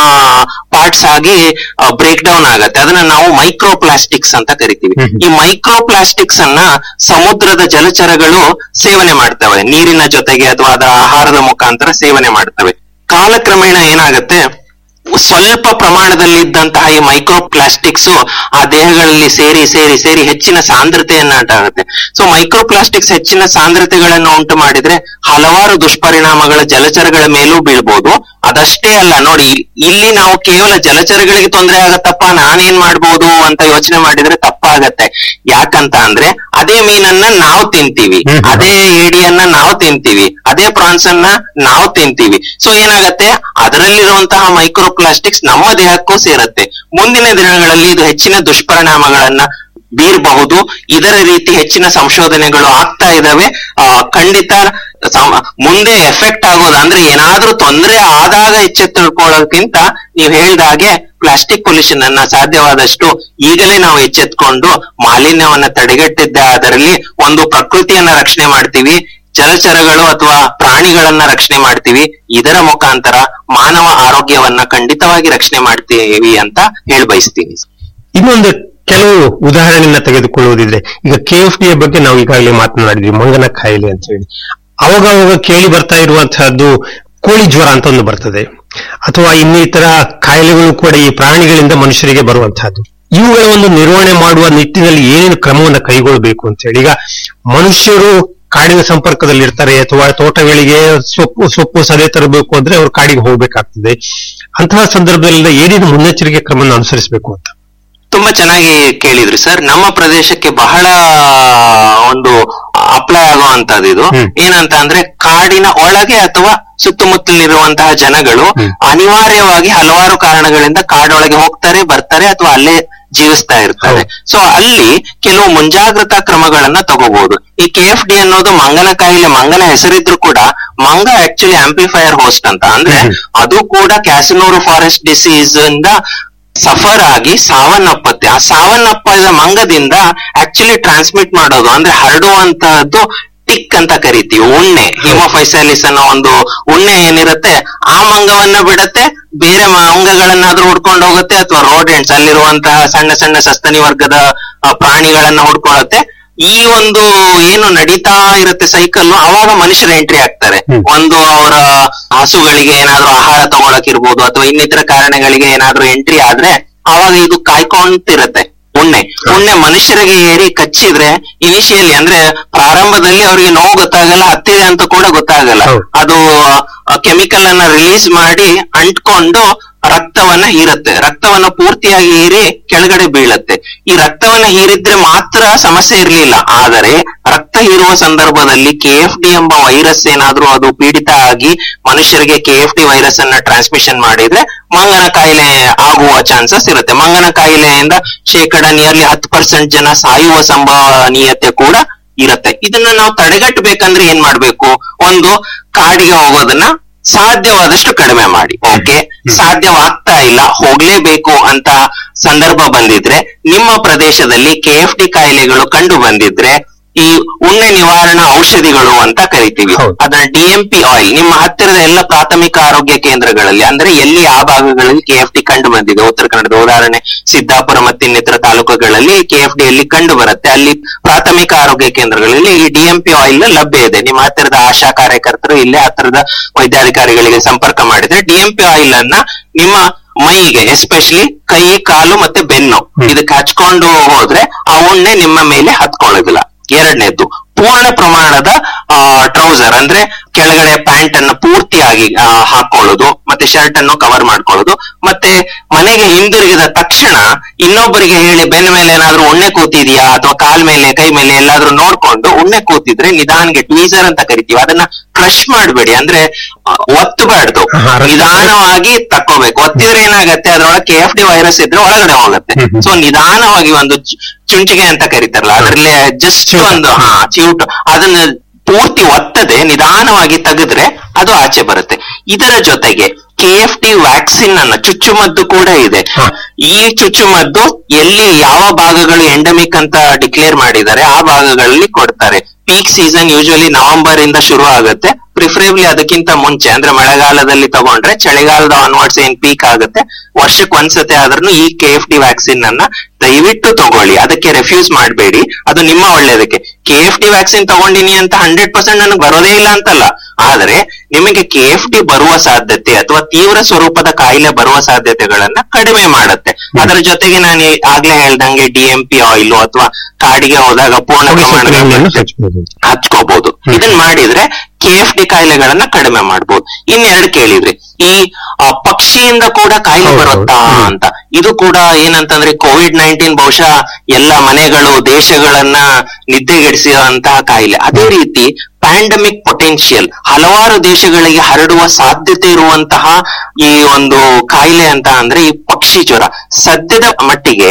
ಪಾರ್ಟ್ಸ್ ಆಗಿ ಬ್ರೇಕ್ ಡೌನ್ ಆಗತ್ತೆ ಅದನ್ನ ನಾವು ಮೈಕ್ರೋ ಪ್ಲಾಸ್ಟಿಕ್ಸ್ ಅಂತ ಕರಿತೀವಿ ಈ ಮೈಕ್ರೋ ಪ್ಲಾಸ್ಟಿಕ್ಸ್ ಅನ್ನ ಸಮುದ್ರದ ಜಲಚರಗಳು ಸೇವನೆ ಮಾಡ್ತವೆ ನೀರಿನ ಜೊತೆಗೆ ಅಥವಾ ಅದರ ಆಹಾರದ ಮುಖಾಂತರ ಸೇವನೆ ಮಾಡ್ತವೆ ಕಾಲಕ್ರಮೇಣ ಏನಾಗತ್ತೆ ಸ್ವಲ್ಪ ಪ್ರಮಾಣದಲ್ಲಿದ್ದಂತಹ ಈ ಮೈಕ್ರೋ ಪ್ಲಾಸ್ಟಿಕ್ಸ್ ಆ ದೇಹಗಳಲ್ಲಿ ಸೇರಿ ಸೇರಿ ಸೇರಿ ಹೆಚ್ಚಿನ ಸಾಂದ್ರತೆಯನ್ನ ಉಂಟಾಗುತ್ತೆ ಸೊ ಮೈಕ್ರೋ ಪ್ಲಾಸ್ಟಿಕ್ಸ್ ಹೆಚ್ಚಿನ ಸಾಂದ್ರತೆಗಳನ್ನು ಉಂಟು ಮಾಡಿದ್ರೆ ಹಲವಾರು ದುಷ್ಪರಿಣಾಮಗಳ ಜಲಚರಗಳ ಮೇಲೂ ಬೀಳ್ಬೋದು ಅದಷ್ಟೇ ಅಲ್ಲ ನೋಡಿ ಇಲ್ಲಿ ನಾವು ಕೇವಲ ಜಲಚರಗಳಿಗೆ ತೊಂದರೆ ಆಗತ್ತಪ್ಪ ನಾನೇನ್ ಮಾಡ್ಬೋದು ಅಂತ ಯೋಚನೆ ಮಾಡಿದ್ರೆ ತಪ್ಪಾಗತ್ತೆ ಯಾಕಂತ ಅಂದ್ರೆ ಅದೇ ಮೀನನ್ನ ನಾವು ತಿಂತೀವಿ ಹ್ಮ್. ಅದೇ ಏಡಿಯನ್ನ ನಾವು ತಿಂತೀವಿ ಅದೇ ಪ್ರಾನ್ಸ್ ಅನ್ನ ನಾವು ತಿಂತೀವಿ ಸೊ ಏನಾಗತ್ತೆ ಅದರಲ್ಲಿರುವಂತಹ ಮೈಕ್ರೋ ಪ್ಲಾಸ್ಟಿಕ್ಸ್ ನಮ್ಮ ದೇಹಕ್ಕೂ ಸೇರತ್ತೆ ಮುಂದಿನ ದಿನಗಳಲ್ಲಿ ಇದು ಹೆಚ್ಚಿನ ದುಷ್ಪರಿಣಾಮಗಳನ್ನ ಬೀರಬಹುದು ಇದರ ರೀತಿ ಹೆಚ್ಚಿನ ಸಂಶೋಧನೆಗಳು ಆಗ್ತಾ ಇದಾವೆ ಆ, ಖಂಡಿತ ಸಮ- ಮುಂದೆ ಎಫೆಕ್ಟ್ ಆಗೋದು ಅಂದ್ರೆ ಏನಾದ್ರೂ ತೊಂದರೆ ಆದಾಗ ಎಚ್ಚೆತ್ತುಕೊಳ್ಳೋದಕ್ಕಿಂತ ನೀವು ಹೇಳ್ದ ಹಾಗೆ ಪ್ಲಾಸ್ಟಿಕ್ ಪೊಲ್ಯೂಷನ್ ಅನ್ನ ಸಾಧ್ಯವಾದಷ್ಟು ಈಗಲೇ ನಾವು ಎಚ್ಚೆತ್ಕೊಂಡು ಮಾಲಿನ್ಯವನ್ನ ತಡೆಗಟ್ಟಿದ್ದ ಅದರಲ್ಲಿ ಒಂದು ಪ್ರಕೃತಿಯನ್ನ ರಕ್ಷಣೆ ಮಾಡ್ತೀವಿ ಜಲಚರಗಳು ಅಥವಾ ಪ್ರಾಣಿಗಳನ್ನ ರಕ್ಷಣೆ ಮಾಡ್ತೀವಿ ಇದರ ಮುಖಾಂತರ ಮಾನವ ಆರೋಗ್ಯವನ್ನ ಖಂಡಿತವಾಗಿ ರಕ್ಷಣೆ ಮಾಡ್ತೀವಿ ಅಂತ ಹೇಳಿ ಬಯಸ್ತೀನಿ ಇನ್ನೊಂದು ಕೆಲವು ಉದಾಹರಣೆಯನ್ನ ತೆಗೆದುಕೊಳ್ಳುವುದಿದ್ರೆ ಈಗ ಕೆ ಎಫ್ ಡಿ ಬಗ್ಗೆ ನಾವು ಈಗಾಗಲೇ ಮಾತನಾಡಿದ್ವಿ ಮಂಗನ ಕಾಯಿಲೆ ಅಂತ ಹೇಳಿ ಅವಾಗ ಅವಾಗ ಕೇಳಿ ಬರ್ತಾ ಇರುವಂತಹದ್ದು ಕೋಳಿ ಜ್ವರ ಅಂತ ಒಂದು ಬರ್ತದೆ ಅಥವಾ ಇನ್ನಿತರ ಕಾಯಿಲೆಗಳು ಕೂಡ ಈ ಪ್ರಾಣಿಗಳಿಂದ ಮನುಷ್ಯರಿಗೆ ಬರುವಂತಹದ್ದು ಇವುಗಳ ಒಂದು ನಿರ್ವಹಣೆ ಮಾಡುವ ನಿಟ್ಟಿನಲ್ಲಿ ಏನೇನು ಕ್ರಮವನ್ನು ಕೈಗೊಳ್ಳಬೇಕು ಅಂತ ಹೇಳಿ ಈಗ ಮನುಷ್ಯರು ಕಾಡಿನ ಸಂಪರ್ಕದಲ್ಲಿ ಇರ್ತಾರೆ ಅಥವಾ ತೋಟಗಳಿಗೆ ಸೊಪ್ಪು ಸೊಪ್ಪು ಸದೆ ತರಬೇಕು ಅಂದ್ರೆ ಅವರು ಕಾಡಿಗೆ ಹೋಗ್ಬೇಕಾಗ್ತದೆ ಅಂತಹ ಸಂದರ್ಭದಲ್ಲಿ ಏನೇನು ಮುನ್ನೆಚ್ಚರಿಕೆ ಕ್ರಮವನ್ನು ಅನುಸರಿಸಬೇಕು ಅಂತ ತುಂಬಾ ಚೆನ್ನಾಗಿ ಕೇಳಿದ್ರಿ ಸರ್ ನಮ್ಮ ಪ್ರದೇಶಕ್ಕೆ ಬಹಳ ಒಂದು ಅಪ್ಲೈ ಆಗುವಂತದ್ದು ಇದು ಹ್ಮ್. ಏನಂತ ಅಂದ್ರೆ ಕಾಡಿನ ಒಳಗೆ ಅಥವಾ ಸುತ್ತಮುತ್ತಲಿರುವಂತಹ ಜನಗಳು ಹ್ಮ್. ಅನಿವಾರ್ಯವಾಗಿ ಹಲವಾರು ಕಾರಣಗಳಿಂದ ಕಾಡೊಳಗೆ ಹೋಗ್ತಾರೆ ಬರ್ತಾರೆ ಅಥವಾ ಅಲ್ಲೇ ಜೀವಿಸ್ತಾ ಇರ್ತಾರೆ ಹೌದು. ಸೊ ಅಲ್ಲಿ ಕೆಲವು ಮುಂಜಾಗ್ರತಾ ಕ್ರಮಗಳನ್ನ ತಗೋಬಹುದು ಈ ಕೆ ಎಫ್ ಡಿ ಅನ್ನೋದು ಮಂಗನ ಕಾಯಿಲೆ ಮಂಗನ ಹೆಸರಿದ್ರು ಕೂಡ ಮಂಗ ಆಕ್ಚುಲಿ ಆಂಪ್ಲಿಫೈಯರ್ ಹೋಸ್ಟ್ ಅಂತ ಅಂದ್ರೆ ಹ್ಮ್. ಅದು ಕೂಡ ಕ್ಯಾಸನೂರು ಫಾರೆಸ್ಟ್ ಡಿಸೀಸ್ ಇಂದ ಸಫರ್ ಆಗಿ ಸಾವನ್ನಪ್ಪತ್ತೆ ಆ ಸಾವನ್ನಪ್ಪದ ಮಂಗದಿಂದ ಆಕ್ಚುಲಿ ಟ್ರಾನ್ಸ್ಮಿಟ್ ಮಾಡೋದು ಅಂದ್ರೆ ಹರಡುವಂತಹದ್ದು ಟಿಕ್ ಅಂತ ಕರಿತೀವಿ ಉಣ್ಣೆ ಹಿಮೋಫೈಸಾಲಿಸ್ ಅನ್ನೋ ಒಂದು ಉಣ್ಣೆ ಏನಿರುತ್ತೆ ಆ ಮಂಗವನ್ನ ಬಿಡತ್ತೆ ಬೇರೆ ಮಂಗಗಳನ್ನಾದ್ರೂ ಹುಡ್ಕೊಂಡು ಹೋಗುತ್ತೆ ಅಥವಾ ರೋಡೆಂಟ್ಸ್ ಅಲ್ಲಿರುವಂತಹ ಸಣ್ಣ ಸಣ್ಣ ಸಸ್ತನಿ ವರ್ಗದ ಆ, ಪ್ರಾಣಿಗಳನ್ನ ಹುಡ್ಕೊಳ್ಳುತ್ತೆ ಈ ಒಂದು ಏನು ನಡೀತಾ ಇರುತ್ತೆ ಸೈಕಲ್ ಅವಾಗ ಮನುಷ್ಯರು ಎಂಟ್ರಿ ಆಗ್ತಾರೆ ಹ್ಮ್. ಒಂದು ಅವರ ಹಸುಗಳಿಗೆ ಏನಾದ್ರೂ ಆಹಾರ ತಗೊಳಕಿರ್ಬೋದು ಅಥವಾ ಇನ್ನಿತರ ಕಾರಣಗಳಿಗೆ ಏನಾದ್ರೂ ಎಂಟ್ರಿ ಆದ್ರೆ ಅವಾಗ ಇದು ಕಾಯ್ಕೊಂತಿರತ್ತೆ ಉಣ್ಣೆ ಉಣ್ಣೆ ಮನುಷ್ಯರಿಗೆ ಏರಿ ಕಚ್ಚಿದ್ರೆ ಇನಿಷಿಯಲಿ ಅಂದ್ರೆ ಪ್ರಾರಂಭದಲ್ಲಿ ಅವರಿಗೆ ನೋವು ಗೊತ್ತಾಗಲ್ಲ ಹತ್ತಿದೆ ಅಂತ ಕೂಡ ಗೊತ್ತಾಗಲ್ಲ ಹೌದು. ಅದು ಕೆಮಿಕಲ್ ಅನ್ನ ರಿಲೀಸ್ ಮಾಡಿ ಅಂಟ್ಕೊಂಡು ರಕ್ತವನ್ನ ಹೀರುತ್ತೆ ರಕ್ತವನ್ನ ಪೂರ್ತಿಯಾಗಿ ಹೀರಿ ಕೆಳಗಡೆ ಬೀಳತ್ತೆ ಈ ರಕ್ತವನ್ನ ಹೀರಿದ್ರೆ ಮಾತ್ರ ಸಮಸ್ಯೆ ಇರಲಿಲ್ಲ ಆದರೆ ರಕ್ತ ಹೀರುವ ಸಂದರ್ಭದಲ್ಲಿ ಕೆ ಎಫ್ ಡಿ ಎಂಬ ವೈರಸ್ ಏನಾದ್ರೂ ಅದು ಪೀಡಿತ ಆಗಿ ಮನುಷ್ಯರಿಗೆ ಕೆ ಎಫ್ ಡಿ ವೈರಸ್ ಅನ್ನ ಟ್ರಾನ್ಸ್ಮಿಷನ್ ಮಾಡಿದ್ರೆ ಮಂಗನ ಕಾಯಿಲೆ ಆಗುವ ಚಾನ್ಸಸ್ ಇರುತ್ತೆ ಮಂಗನ ಕಾಯಿಲೆಯಿಂದ ಶೇಕಡ ನಿಯರ್ಲಿ ಹತ್ತು ಪರ್ಸೆಂಟ್ ಜನ ಸಾಯುವ ಸಂಭವನೀಯತೆ ಕೂಡ ಇರುತ್ತೆ ಇದನ್ನ ನಾವು ತಡೆಗಟ್ಟಬೇಕಂದ್ರೆ ಏನ್ ಮಾಡ್ಬೇಕು ಒಂದು ಕಾಡಿಗೆ ಹೋಗೋದನ್ನ ಸಾಧ್ಯವಾದಷ್ಟು ಕಡಿಮೆ ಮಾಡಿ ಓಕೆ ಸಾಧ್ಯವಾಗ್ತಾ ಇಲ್ಲ ಹೋಗ್ಲೇಬೇಕು ಅಂತ ಸಂದರ್ಭ ಬಂದಿದ್ರೆ ನಿಮ್ಮ ಪ್ರದೇಶದಲ್ಲಿ ಕೆ ಎಫ್ ಡಿ ಕಾಯಿಲೆಗಳು ಕಂಡು ಬಂದಿದ್ರೆ ಈ ಉಣ್ಣೆ ನಿವಾರಣಾ ಔಷಧಿಗಳು ಅಂತ ಕರಿತೀವಿ ಹೌದು. ಅದನ್ನ ಡಿ ಎಂ ಪಿ ಆಯಿಲ್ ನಿಮ್ಮ ಹತ್ತಿರದ ಎಲ್ಲ ಪ್ರಾಥಮಿಕ ಆರೋಗ್ಯ ಕೇಂದ್ರಗಳಲ್ಲಿ ಅಂದ್ರೆ ಎಲ್ಲಿ ಆ ಭಾಗಗಳಲ್ಲಿ ಕೆ ಎಫ್ ಡಿ ಕಂಡು ಬಂದಿದೆ ಉತ್ತರ ಕನ್ನಡದ ಉದಾಹರಣೆ ಸಿದ್ದಾಪುರ ಮತ್ತು ಇನ್ನಿತರ ತಾಲೂಕುಗಳಲ್ಲಿ ಕೆ ಎಫ್ ಡಿ ಅಲ್ಲಿ ಕಂಡು ಬರುತ್ತೆ ಅಲ್ಲಿ ಪ್ರಾಥಮಿಕ ಆರೋಗ್ಯ ಕೇಂದ್ರಗಳಲ್ಲಿ ಈ ಡಿ ಎಂ ಪಿ ಆಯಿಲ್ ಲಭ್ಯ ಇದೆ ನಿಮ್ಮ ಹತ್ತಿರದ ಆಶಾ ಕಾರ್ಯಕರ್ತರು ಇಲ್ಲೇ ಹತ್ತಿರದ ವೈದ್ಯಾಧಿಕಾರಿಗಳಿಗೆ ಸಂಪರ್ಕ ಮಾಡಿದ್ರೆ ಡಿ ಎಂ ಪಿ ಆಯಿಲ್ ಅನ್ನ ನಿಮ್ಮ ಮೈಗೆ ಎಸ್ಪೆಷಲಿ ಕೈ ಕಾಲು ಮತ್ತೆ ಬೆನ್ನು ಇದಕ್ಕೆ ಹಚ್ಕೊಂಡು ಹೋದ್ರೆ ಆ ಉಣ್ಣೆ ನಿಮ್ಮ ಮೇಲೆ ಹತ್ಕೊಳ್ಳೋದಿಲ್ಲ ಎರಡನೇದ್ದು ಪೂರ್ಣ ಪ್ರಮಾಣದ ಟ್ರೌಸರ್ ಅಂದ್ರೆ ಕೆಳಗಡೆ ಪ್ಯಾಂಟ್ ಅನ್ನು ಪೂರ್ತಿಯಾಗಿ ಆ, ಹಾಕೊಳ್ಳೋದು ಮತ್ತೆ ಶರ್ಟ್ ಅನ್ನು ಕವರ್ ಮಾಡ್ಕೊಳ್ಳೋದು ಮತ್ತೆ ಮನೆಗೆ ಹಿಂದಿರುಗಿದ ತಕ್ಷಣ ಇನ್ನೊಬ್ಬರಿಗೆ ಹೇಳಿ ಬೆನ್ನ ಮೇಲೆ ಏನಾದ್ರೂ ಉಣ್ಣೆ ಕೂತಿದ್ಯಾ ಅಥವಾ ಕಾಲ್ ಮೇಲೆ ಕೈ ಮೇಲೆ ಎಲ್ಲಾದ್ರೂ ನೋಡ್ಕೊಂಡು ಉಣ್ಣೆ ಕೂತಿದ್ರೆ ನಿಧಾನ್ಗೆ ಟ್ವೀಸರ್ ಅಂತ ಕರಿತೀವಿ ಅದನ್ನ ಕ್ರಶ್ ಮಾಡಬೇಡಿ ಅಂದ್ರೆ ಆ, ಒತ್ತಬಾರ್ದು ಹಾ, ರಕ್ತ- ನಿಧಾನವಾಗಿ ತಕ್ಕೋಬೇಕು ಒತ್ತಿದ್ರೆ ಏನಾಗತ್ತೆ ಅದ್ರೊಳಗೆ ಕೆ ಎಫ್ ಡಿ ವೈರಸ್ ಇದ್ರೆ ಒಳಗಡೆ ಹೋಗುತ್ತೆ ಹ್ಮ್ ಹ್ಮ್. ಸೊ ನಿಧಾನವಾಗಿ ಒಂದು ಚು- ಚುಂಚಿಗೆ ಅಂತ ಕರೀತಾರಲ್ಲ ಅದ್ರಲ್ಲಿ ಜಸ್ಟ್ ಚಿವುಟ. ಒಂದು ಹಾ ಚಿವುಟು ಅದನ್ನ ಪೂರ್ತಿ ಒತ್ತದೆ ನಿಧಾನವಾಗಿ ತೆಗೆದ್ರೆ ಅದು ಆಚೆ ಬರುತ್ತೆ ಇದರ ಜೊತೆಗೆ ಕೆ ಎಫ್ ಡಿ ವ್ಯಾಕ್ಸಿನ್ ಅನ್ನ ಚುಚ್ಚುಮದ್ದು ಕೂಡ ಇದೆ ಹಾ. ಈ ಚುಚ್ಚುಮದ್ದು ಎಲ್ಲಿ ಯಾವ ಭಾಗಗಳು ಎಂಡಮಿಕ್ ಅಂತ ಡಿಕ್ಲೇರ್ ಮಾಡಿದ್ದಾರೆ ಆ ಭಾಗಗಳಲ್ಲಿ ಕೊಡ್ತಾರೆ ಪೀಕ್ ಸೀಸನ್ ಯೂಶುವಲಿ ನವೆಂಬರ್ ಇಂದ ಶುರು ಆಗುತ್ತೆ ಪ್ರಿಫರೇಬ್ಲಿ ಅದಕ್ಕಿಂತ ಮುಂಚೆ ಅಂದ್ರೆ ಮಳೆಗಾಲದಲ್ಲಿ ತಗೊಂಡ್ರೆ ಚಳಿಗಾಲದ ಆನ್ವರ್ಡ್ಸ್ ಏನ್ ಪೀಕ್ ಆಗುತ್ತೆ ವರ್ಷಕ್ಕೆ ಒಂದ್ಸತಿ ಆದ್ರೂ ಈ ಕೆ ಎಫ್ ಡಿ ವ್ಯಾಕ್ಸಿನ್ ಅನ್ನ ದಯವಿಟ್ಟು ತಗೊಳ್ಳಿ ಅದಕ್ಕೆ ರೆಫ್ಯೂಸ್ ಮಾಡಬೇಡಿ ಅದು ನಿಮ್ಮ ಒಳ್ಳೇದಕ್ಕೆ ಕೆ ಎಫ್ ಡಿ ವ್ಯಾಕ್ಸಿನ್ ತಗೊಂಡಿನಿ ಅಂತ ಹಂಡ್ರೆಡ್ ಪರ್ಸೆಂಟ್ ನನಗೆ ಬರೋದೇ ಇಲ್ಲ ಅಂತಲ್ಲ ಆದ್ರೆ ನಿಮಗೆ ಕೆ ಎಫ್ ಡಿ ಬರುವ ಸಾಧ್ಯತೆ ಅಥವಾ ತೀವ್ರ ಸ್ವರೂಪದ ಕಾಯಿಲೆ ಬರುವ ಸಾಧ್ಯತೆಗಳನ್ನ ಕಡಿಮೆ ಮಾಡುತ್ತೆ ಅದರ ಜೊತೆಗೆ ನಾನು ಈ- ಆಗ್ಲೇ ಹೇಳ್ದಂಗೆ ಡಿ ಎಂ ಪಿ ಆಯಿಲ್ ಅಥವಾ ಕಾಡಿಗೆ ಹೋದಾಗ ಪೂರ್ಣ ಪ್ರಮಾಣದ ಸಕ್ಕರೆಯನ್ನು ಹಚ್ಬೋದು ಹಚ್ಕೋಬಹುದು ಇದನ್ನ ಮಾಡಿದ್ರೆ ಕೆ ಎಫ್ ಡಿ ಕಾಯಿಲೆಗಳನ್ನ ಕಡಿಮೆ ಮಾಡಬಹುದು ಇನ್ನೆರಡು ಕೇಳಿದ್ರಿ ಈ ಆ, ಪಕ್ಷಿಯಿಂದ ಕೂಡ ಕಾಯಿಲೆ ಹೌದು, ಬರುತ್ತಾ ಹೌದು. ಹ್ಮ್. ಅಂತ ಇದು ಕೂಡ ಏನಂತಂದ್ರೆ ಕೋವಿಡ್ ನೈನ್ಟೀನ್ ಬಹುಶಃ ಎಲ್ಲ ಮನೆಗಳು ದೇಶಗಳನ್ನ ನಿದ್ದೆಗೆಡಿಸಿರುವಂತಹ ಕಾಯಿಲೆ ಅದೇ ರೀತಿ ಪ್ಯಾಂಡಮಿಕ್ ಪೊಟೆನ್ಶಿಯಲ್ ಹಲವಾರು ದೇಶಗಳಿಗೆ ಹರಡುವ ಸಾಧ್ಯತೆ ಇರುವಂತಹ ಈ ಒಂದು ಕಾಯಿಲೆ ಅಂತ ಅಂದ್ರೆ ಈ ಪಕ್ಷಿ ಜ್ವರ ಸದ್ಯದ ಮಟ್ಟಿಗೆ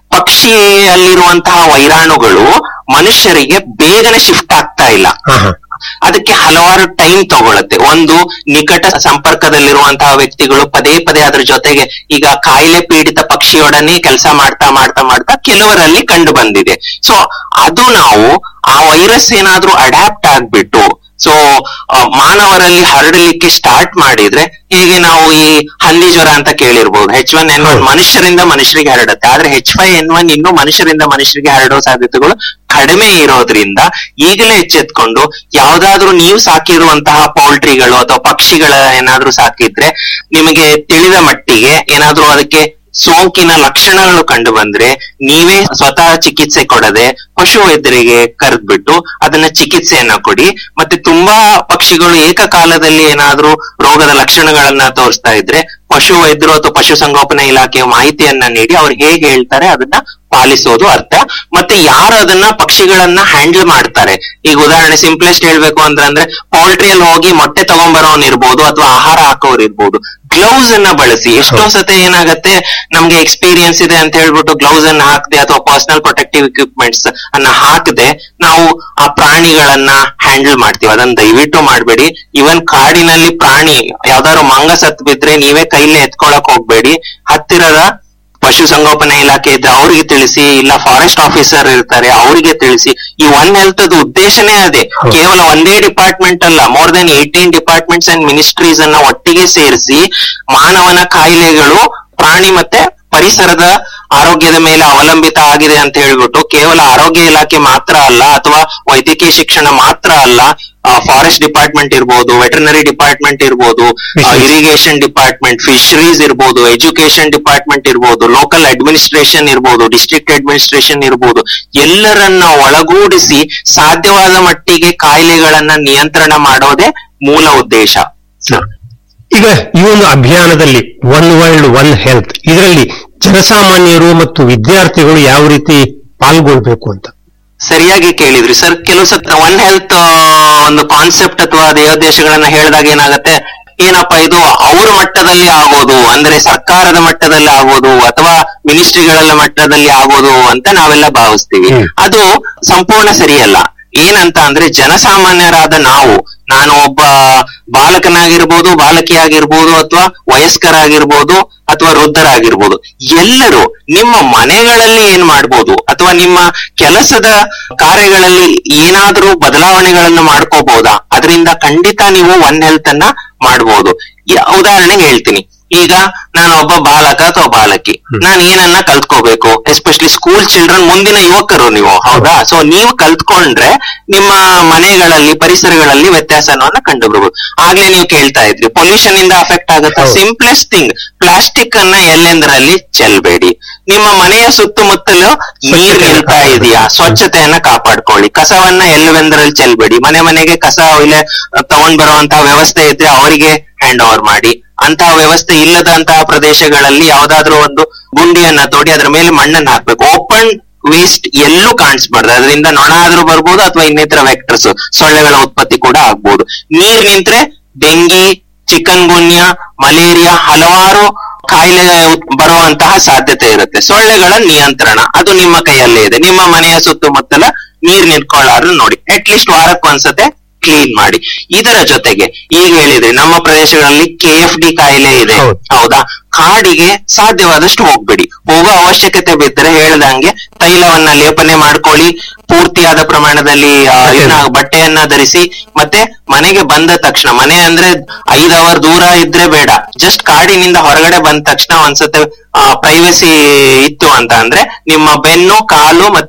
ಪಕ್ಷಿಯಲ್ಲಿರುವಂತಹ ವೈರಾಣುಗಳು ಮನುಷ್ಯರಿಗೆ ಬೇಗನೆ ಶಿಫ್ಟ್ ಆಗ್ತಾ ಇಲ್ಲ ಹಾ ಹಾ ಅದಕ್ಕೆ ಹಲವಾರು ಟೈಮ್ ತಗೊಳುತ್ತೆ ಒಂದು ನಿಕಟ ಸಂಪರ್ಕದಲ್ಲಿರುವಂತಹ ವ್ಯಕ್ತಿಗಳು ಪದೇ ಪದೇ ಅದ್ರ ಜೊತೆಗೆ ಈಗ ಕಾಯಿಲೆ ಪೀಡಿತ ಪಕ್ಷಿಯೊಡನೆ ಕೆಲಸ ಮಾಡ್ತಾ ಮಾಡ್ತಾ ಮಾಡ್ತಾ ಕೆಲವರಲ್ಲಿ ಕಂಡು ಬಂದಿದೆ ಸೊ ಅದು ನಾವು ಆ ವೈರಸ್ ಏನಾದ್ರೂ ಅಡ್ಯಾಪ್ಟ್ ಆಗ್ಬಿಟ್ಟು ಸೊ ಮಾನವರಲ್ಲಿ ಹರಡಲಿಕ್ಕೆ ಸ್ಟಾರ್ಟ್ ಮಾಡಿದ್ರೆ ಹೇಗೆ ನಾವು ಈ ಹಂದಿ ಜ್ವರ ಅಂತ ಕೇಳಿರ್ಬೋದು ಹೆಚ್ ಒನ್ ಎನ್ ಒನ್ ಹೌದು. ಮನುಷ್ಯರಿಂದ ಮನುಷ್ಯರಿಗೆ ಹರಡುತ್ತೆ ಆದ್ರೆ ಹೆಚ್ ಫೈವ್ ಎನ್ ಒನ್ ಇನ್ನು ಮನುಷ್ಯರಿಂದ ಮನುಷ್ಯರಿಗೆ ಹರಡೋ ಸಾಧ್ಯತೆಗಳು ಕಡಿಮೆ ಇರೋದ್ರಿಂದ ಈಗಲೇ ಎಚ್ಚೆತ್ಕೊಂಡು ಯಾವ್ದಾದ್ರೂ ನೀವು ಸಾಕಿರುವಂತಹ ಪೌಲ್ಟ್ರಿಗಳು ಅಥವಾ ಪಕ್ಷಿಗಳ ಏನಾದ್ರೂ ಸಾಕಿದ್ರೆ ನಿಮಗೆ ತಿಳಿದ ಮಟ್ಟಿಗೆ ಏನಾದ್ರೂ ಅದಕ್ಕೆ ಸೋಂಕಿನ ಲಕ್ಷಣಗಳು ಕಂಡು ಬಂದ್ರೆ ನೀವೇ ಸ್ವತಃ ಚಿಕಿತ್ಸೆ ಕೊಡದೆ ಪಶು ವೈದ್ಯರಿಗೆ ಕರೆದ್ಬಿಟ್ಟು ಅದನ್ನ ಚಿಕಿತ್ಸೆಯನ್ನ ಕೊಡಿ ಮತ್ತೆ ತುಂಬಾ ಪಕ್ಷಿಗಳು ಏಕಕಾಲದಲ್ಲಿ ಏನಾದ್ರೂ ರೋಗದ ಲಕ್ಷಣಗಳನ್ನ ತೋರಿಸ್ತಾ ಇದ್ರೆ ಪಶು ವೈದ್ಯರು ಅಥವಾ ಪಶು ಸಂಗೋಪನಾ ಇಲಾಖೆಯ ಮಾಹಿತಿಯನ್ನ ನೀಡಿ ಅವ್ರು ಹೇಗೆ ಹೇಳ್ತಾರೆ ಅದನ್ನ ಪಾಲಿಸೋದು ಅರ್ಥ ಮತ್ತೆ ಯಾರು ಅದನ್ನ ಪಕ್ಷಿಗಳನ್ನ ಹ್ಯಾಂಡಲ್ ಮಾಡ್ತಾರೆ ಈಗ ಉದಾಹರಣೆ ಸಿಂಪ್ಲೆಸ್ಟ್ ಹೇಳ್ಬೇಕು ಅಂದ್ರೆ ಅಂದ್ರೆ ಪೌಲ್ಟ್ರಿಯಲ್ಲಿ ಹೋಗಿ ಮೊಟ್ಟೆ ತಗೊಂಬರೋನ್ ಇರ್ಬೋದು ಅಥವಾ ಆಹಾರ ಹಾಕೋರ್ ಇರ್ಬೋದು ಗ್ಲೌಸ್ ಅನ್ನ ಬಳಸಿ ಎಷ್ಟೋ ಸತಿ ಏನಾಗತ್ತೆ ನಮ್ಗೆ ಎಕ್ಸ್ಪೀರಿಯನ್ಸ್ ಇದೆ ಅಂತ ಹೇಳ್ಬಿಟ್ಟು ಗ್ಲೌಸ್ ಅನ್ನ ಹಾಕದೆ ಅಥವಾ ಪರ್ಸನಲ್ ಪ್ರೊಟೆಕ್ಟಿವ್ ಇಕ್ವಿಪ್ಮೆಂಟ್ಸ್ ಅನ್ನ ಹಾಕದೆ ನಾವು ಆ ಪ್ರಾಣಿಗಳನ್ನ ಹ್ಯಾಂಡಲ್ ಮಾಡ್ತೀವಿ ಅದನ್ನ ದಯವಿಟ್ಟು ಮಾಡ್ಬೇಡಿ ಇವನ್ ಕಾಡಿನಲ್ಲಿ ಪ್ರಾಣಿ ಯಾವ್ದಾದ್ರು ಮಂಗ ಸತ್ ಬಿದ್ರೆ ನೀವೇ ಕೈಲೇ ಎತ್ಕೊಳಕ್ ಹೋಗ್ಬೇಡಿ ಹತ್ತಿರದ ಪಶು ಸಂಗೋಪನಾ ಇಲಾಖೆ ಇದ್ರೆ ಅವರಿಗೆ ತಿಳಿಸಿ ಇಲ್ಲ ಫಾರೆಸ್ಟ್ ಆಫೀಸರ್ ಇರ್ತಾರೆ ಅವರಿಗೆ ತಿಳಿಸಿ ಈ ಒನ್ ಹೆಲ್ತ್ ಅದು ಉದ್ದೇಶನೇ ಅದೇ ಹೌದು. ಕೇವಲ ಒಂದೇ ಡಿಪಾರ್ಟ್ಮೆಂಟ್ ಅಲ್ಲ more than eighteen departments and ministries ಅನ್ನ ಒಟ್ಟಿಗೆ ಸೇರಿಸಿ ಮಾನವನ ಕಾಯಿಲೆಗಳು ಪ್ರಾಣಿ ಮತ್ತೆ ಪರಿಸರದ ಆರೋಗ್ಯದ ಮೇಲೆ ಅವಲಂಬಿತ ಆಗಿದೆ ಅಂತ ಹೇಳ್ಬಿಟ್ಟು ಕೇವಲ ಆರೋಗ್ಯ ಇಲಾಖೆ ಮಾತ್ರ ಅಲ್ಲ ಅಥವಾ ವೈದ್ಯಕೀಯ ಶಿಕ್ಷಣ ಮಾತ್ರ ಅಲ್ಲ ಫಾರೆಸ್ಟ್ ಡಿಪಾರ್ಟ್ಮೆಂಟ್ ಇರ್ಬೋದು ವೆಟರ್ನರಿ ಡಿಪಾರ್ಟ್ಮೆಂಟ್ ಇರ್ಬೋದು Fisheries. ಇರಿಗೇಷನ್ ಡಿಪಾರ್ಟ್ಮೆಂಟ್ ಫಿಶರೀಸ್ ಇರ್ಬೋದು ಎಜುಕೇಶನ್ ಡಿಪಾರ್ಟ್ಮೆಂಟ್ ಇರ್ಬೋದು ಲೋಕಲ್ ಅಡ್ಮಿನಿಸ್ಟ್ರೇಷನ್ ಇರ್ಬೋದು ಡಿಸ್ಟ್ರಿಕ್ಟ್ ಅಡ್ಮಿನಿಸ್ಟ್ರೇಷನ್ ಇರ್ಬೋದು ಎಲ್ಲರನ್ನ ಒಳಗೂಡಿಸಿ ಸಾಧ್ಯವಾದ ಮಟ್ಟಿಗೆ ಕಾಯಿಲೆಗಳನ್ನ ನಿಯಂತ್ರಣ ಮಾಡೋದೇ ಮೂಲ ಉದ್ದೇಶ ಸರ್ ಈಗ ಈ ಒಂದು ಅಭಿಯಾನದಲ್ಲಿ ಒನ್ ವರ್ಲ್ಡ್ ಒನ್ ಹೆಲ್ತ್ ಇದರಲ್ಲಿ ಜನಸಾಮಾನ್ಯರು ಮತ್ತು ವಿದ್ಯಾರ್ಥಿಗಳು ಯಾವ ರೀತಿ ಪಾಲ್ಗೊಳ್ಬೇಕು ಅಂತ ಸರಿಯಾಗಿ ಕೇಳಿದ್ರಿ ಸರ್ ಕೆಲವು ಸತ್ ಒನ್ ಹೆಲ್ತ್ ಒಂದು ಕಾನ್ಸೆಪ್ಟ್ ಅಥವಾ ದೇವೋದ್ದೇಶಗಳನ್ನ ಹೇಳಿದಾಗ ಏನಾಗತ್ತೆ ಏನಪ್ಪ ಇದು ಅವ್ರ ಮಟ್ಟದಲ್ಲಿ ಆಗೋದು ಅಂದ್ರೆ ಸರ್ಕಾರದ ಮಟ್ಟದಲ್ಲಿ ಆಗೋದು ಅಥವಾ ಮಿನಿಸ್ಟ್ರಿಗಳ ಮಟ್ಟದಲ್ಲಿ ಆಗೋದು ಅಂತ ನಾವೆಲ್ಲ ಭಾವಿಸ್ತೀವಿ ಹ್ಮ್. ಅದು ಸಂಪೂರ್ಣ ಸರಿಯಲ್ಲ ಏನಂತ ಅಂದ್ರೆ ಜನಸಾಮಾನ್ಯರಾದ ನಾವು ನಾನು ಒಬ್ಬ ಬಾಲಕನಾಗಿರ್ಬೋದು ಬಾಲಕಿಯಾಗಿರ್ಬೋದು ಅಥವಾ ವಯಸ್ಕರಾಗಿರ್ಬೋದು ಅಥವಾ ವೃದ್ಧರಾಗಿರ್ಬೋದು ಎಲ್ಲರೂ ನಿಮ್ಮ ಮನೆಗಳಲ್ಲಿ ಏನ್ ಮಾಡ್ಬೋದು ಅಥವಾ ನಿಮ್ಮ ಕೆಲಸದ ಕಾರ್ಯಗಳಲ್ಲಿ ಏನಾದ್ರೂ ಬದಲಾವಣೆಗಳನ್ನು ಮಾಡ್ಕೋಬಹುದಾ ಅದರಿಂದ ಖಂಡಿತ ನೀವು ಒನ್ ಹೆಲ್ತ್ ಅನ್ನ ಮಾಡ್ಬೋದು ಯ- ಉದಾಹರಣೆಗೆ ಹೇಳ್ತೀನಿ ಈಗ ನಾನು ಒಬ್ಬ ಬಾಲಕ ಅಥವಾ ಬಾಲಕಿ ನಾನು ಏನನ್ನ ಕಲ್ತ್ಕೋಬೇಕು ಎಸ್ಪೆಷಲಿ ಸ್ಕೂಲ್ ಚಿಲ್ಡ್ರನ್ ಮುಂದಿನ ಯುವಕರು ನೀವು ಹೌದಾ ಸೊ ನೀವು ಕಲ್ತ್ಕೊಂಡ್ರೆ ನಿಮ್ಮ ಮನೆಗಳಲ್ಲಿ ಪರಿಸರಗಳಲ್ಲಿ ವ್ಯತ್ಯಾಸವನ್ನ ಕಂಡು ಬರ್ಬೋದು ಆಗ್ಲೇ ನೀವು ಕೇಳ್ತಾ ಇದ್ರಿ ಪೊಲ್ಯೂಷನ್ ಇಂದ ಅಫೆಕ್ಟ್ ಆಗುತ್ತೆ ಹೌದು. ಸಿಂಪ್ಲೆಸ್ಟ್ ಥಿಂಗ್ ಪ್ಲಾಸ್ಟಿಕ್ ಅನ್ನ ಎಲ್ಲೆಂದರಲ್ಲಿ ಚೆಲ್ಬೇಡಿ ನಿಮ್ಮ ಮನೆಯ ಸುತ್ತಮುತ್ತಲು ನೀರ್ ನಿಲ್ತಾ ಇದೆಯಾ ಸ್ವಚ್ಛತೆಯನ್ನ ಕಾಪಾಡ್ಕೊಳ್ಳಿ ಕಸವನ್ನ ಎಲ್ಲವೆಂದರಲ್ಲಿ ಚೆಲ್ಬೇಡಿ ಮನೆ ಮನೆಗೆ ಕಸ ಇಲ್ಲ ತಗೊಂಡ್ ಬರುವಂತಹ ವ್ಯವಸ್ಥೆ ಇದ್ರೆ ಅವರಿಗೆ ಹ್ಯಾಂಡ್ ಓವರ್ ಮಾಡಿ ಅಂತಹ ವ್ಯವಸ್ಥೆ ಇಲ್ಲದಂತಹ ಪ್ರದೇಶಗಳಲ್ಲಿ ಯಾವ್ದಾದ್ರೂ ಒಂದು ಗುಂಡಿಯನ್ನ ತೋಡಿ ಅದ್ರ ಮೇಲೆ ಮಣ್ಣನ್ನ ಹಾಕ್ಬೇಕು ಓಪನ್ ವೇಸ್ಟ್ ಎಲ್ಲೂ ಕಾಣಿಸ್ಬಾರ್ದು ಅದರಿಂದ ನೊಣ ಆದ್ರೂ ಬರ್ಬೋದು ಅಥವಾ ಇನ್ನಿತರ ವೆಕ್ಟರ್ಸ್ ಸೊಳ್ಳೆಗಳ ಉತ್ಪತ್ತಿ ಕೂಡ ಆಗ್ಬೋದು ನೀರ್ ನಿಂತ್ರೆ ಡೆಂಗಿ ಚಿಕನ್ ಗುನ್ಯ ಮಲೇರಿಯಾ ಹಲವಾರು ಕಾಯಿಲೆ ಉತ್- ಬರುವಂತಹ ಸಾಧ್ಯತೆ ಇರುತ್ತೆ ಸೊಳ್ಳೆಗಳ ನಿಯಂತ್ರಣ ಅದು ನಿಮ್ಮ ಕೈಯಲ್ಲೇ ಇದೆ ನಿಮ್ಮ ಮನೆಯ ಸುತ್ತಮುತ್ತಲ ನೀರ್ ನಿಂತ್ಕೊಳ್ಳಾರು ನೋಡಿ ಅಟ್ ಲೀಸ್ಟ್ ವಾರಕ್ಕೊಂದ್ಸತೆ ಕ್ಲೀನ್ ಮಾಡಿ ಇದರ ಜೊತೆಗೆ ಈಗ ಹೇಳಿದ್ರೆ ನಮ್ಮ ಪ್ರದೇಶಗಳಲ್ಲಿ ಕೆ ಎಫ್ ಡಿ ಕಾಯಿಲೆ ಇದೆ ಹೌದು. ಹೌದಾ ಕಾಡಿಗೆ ಸಾಧ್ಯವಾದಷ್ಟು ಹೋಗ್ಬೇಡಿ ಹೋಗೋ ಅವಶ್ಯಕತೆ ಬಿದ್ದರೆ ಹೇಳ್ದಂಗೆ ತೈಲವನ್ನ ಲೇಪನೆ ಮಾಡ್ಕೊಳ್ಳಿ ಪೂರ್ತಿಯಾದ ಪ್ರಮಾಣದಲ್ಲಿ ಆ, ಇದನ್ನ ಬಟ್ಟೆಯನ್ನ ಧರಿಸಿ ಮತ್ತೆ ಮನೆಗೆ ಬಂದ ತಕ್ಷಣ ಮನೆ ಅಂದ್ರೆ ಐದ್ ಅವರ್ ದೂರ ಇದ್ರೆ ಬೇಡ ಜಸ್ಟ್ ಕಾಡಿನಿಂದ ಹೊರಗಡೆ ಬಂದ ತಕ್ಷಣ ಒಂದ್ಸತೆ ಪ್ರೈವಸಿ ಇತ್ತು ಅಂತ ಅಂದ್ರೆ ನಿಮ್ಮ ಬೆನ್ನು ಕಾಲು ಮತ್ತೆ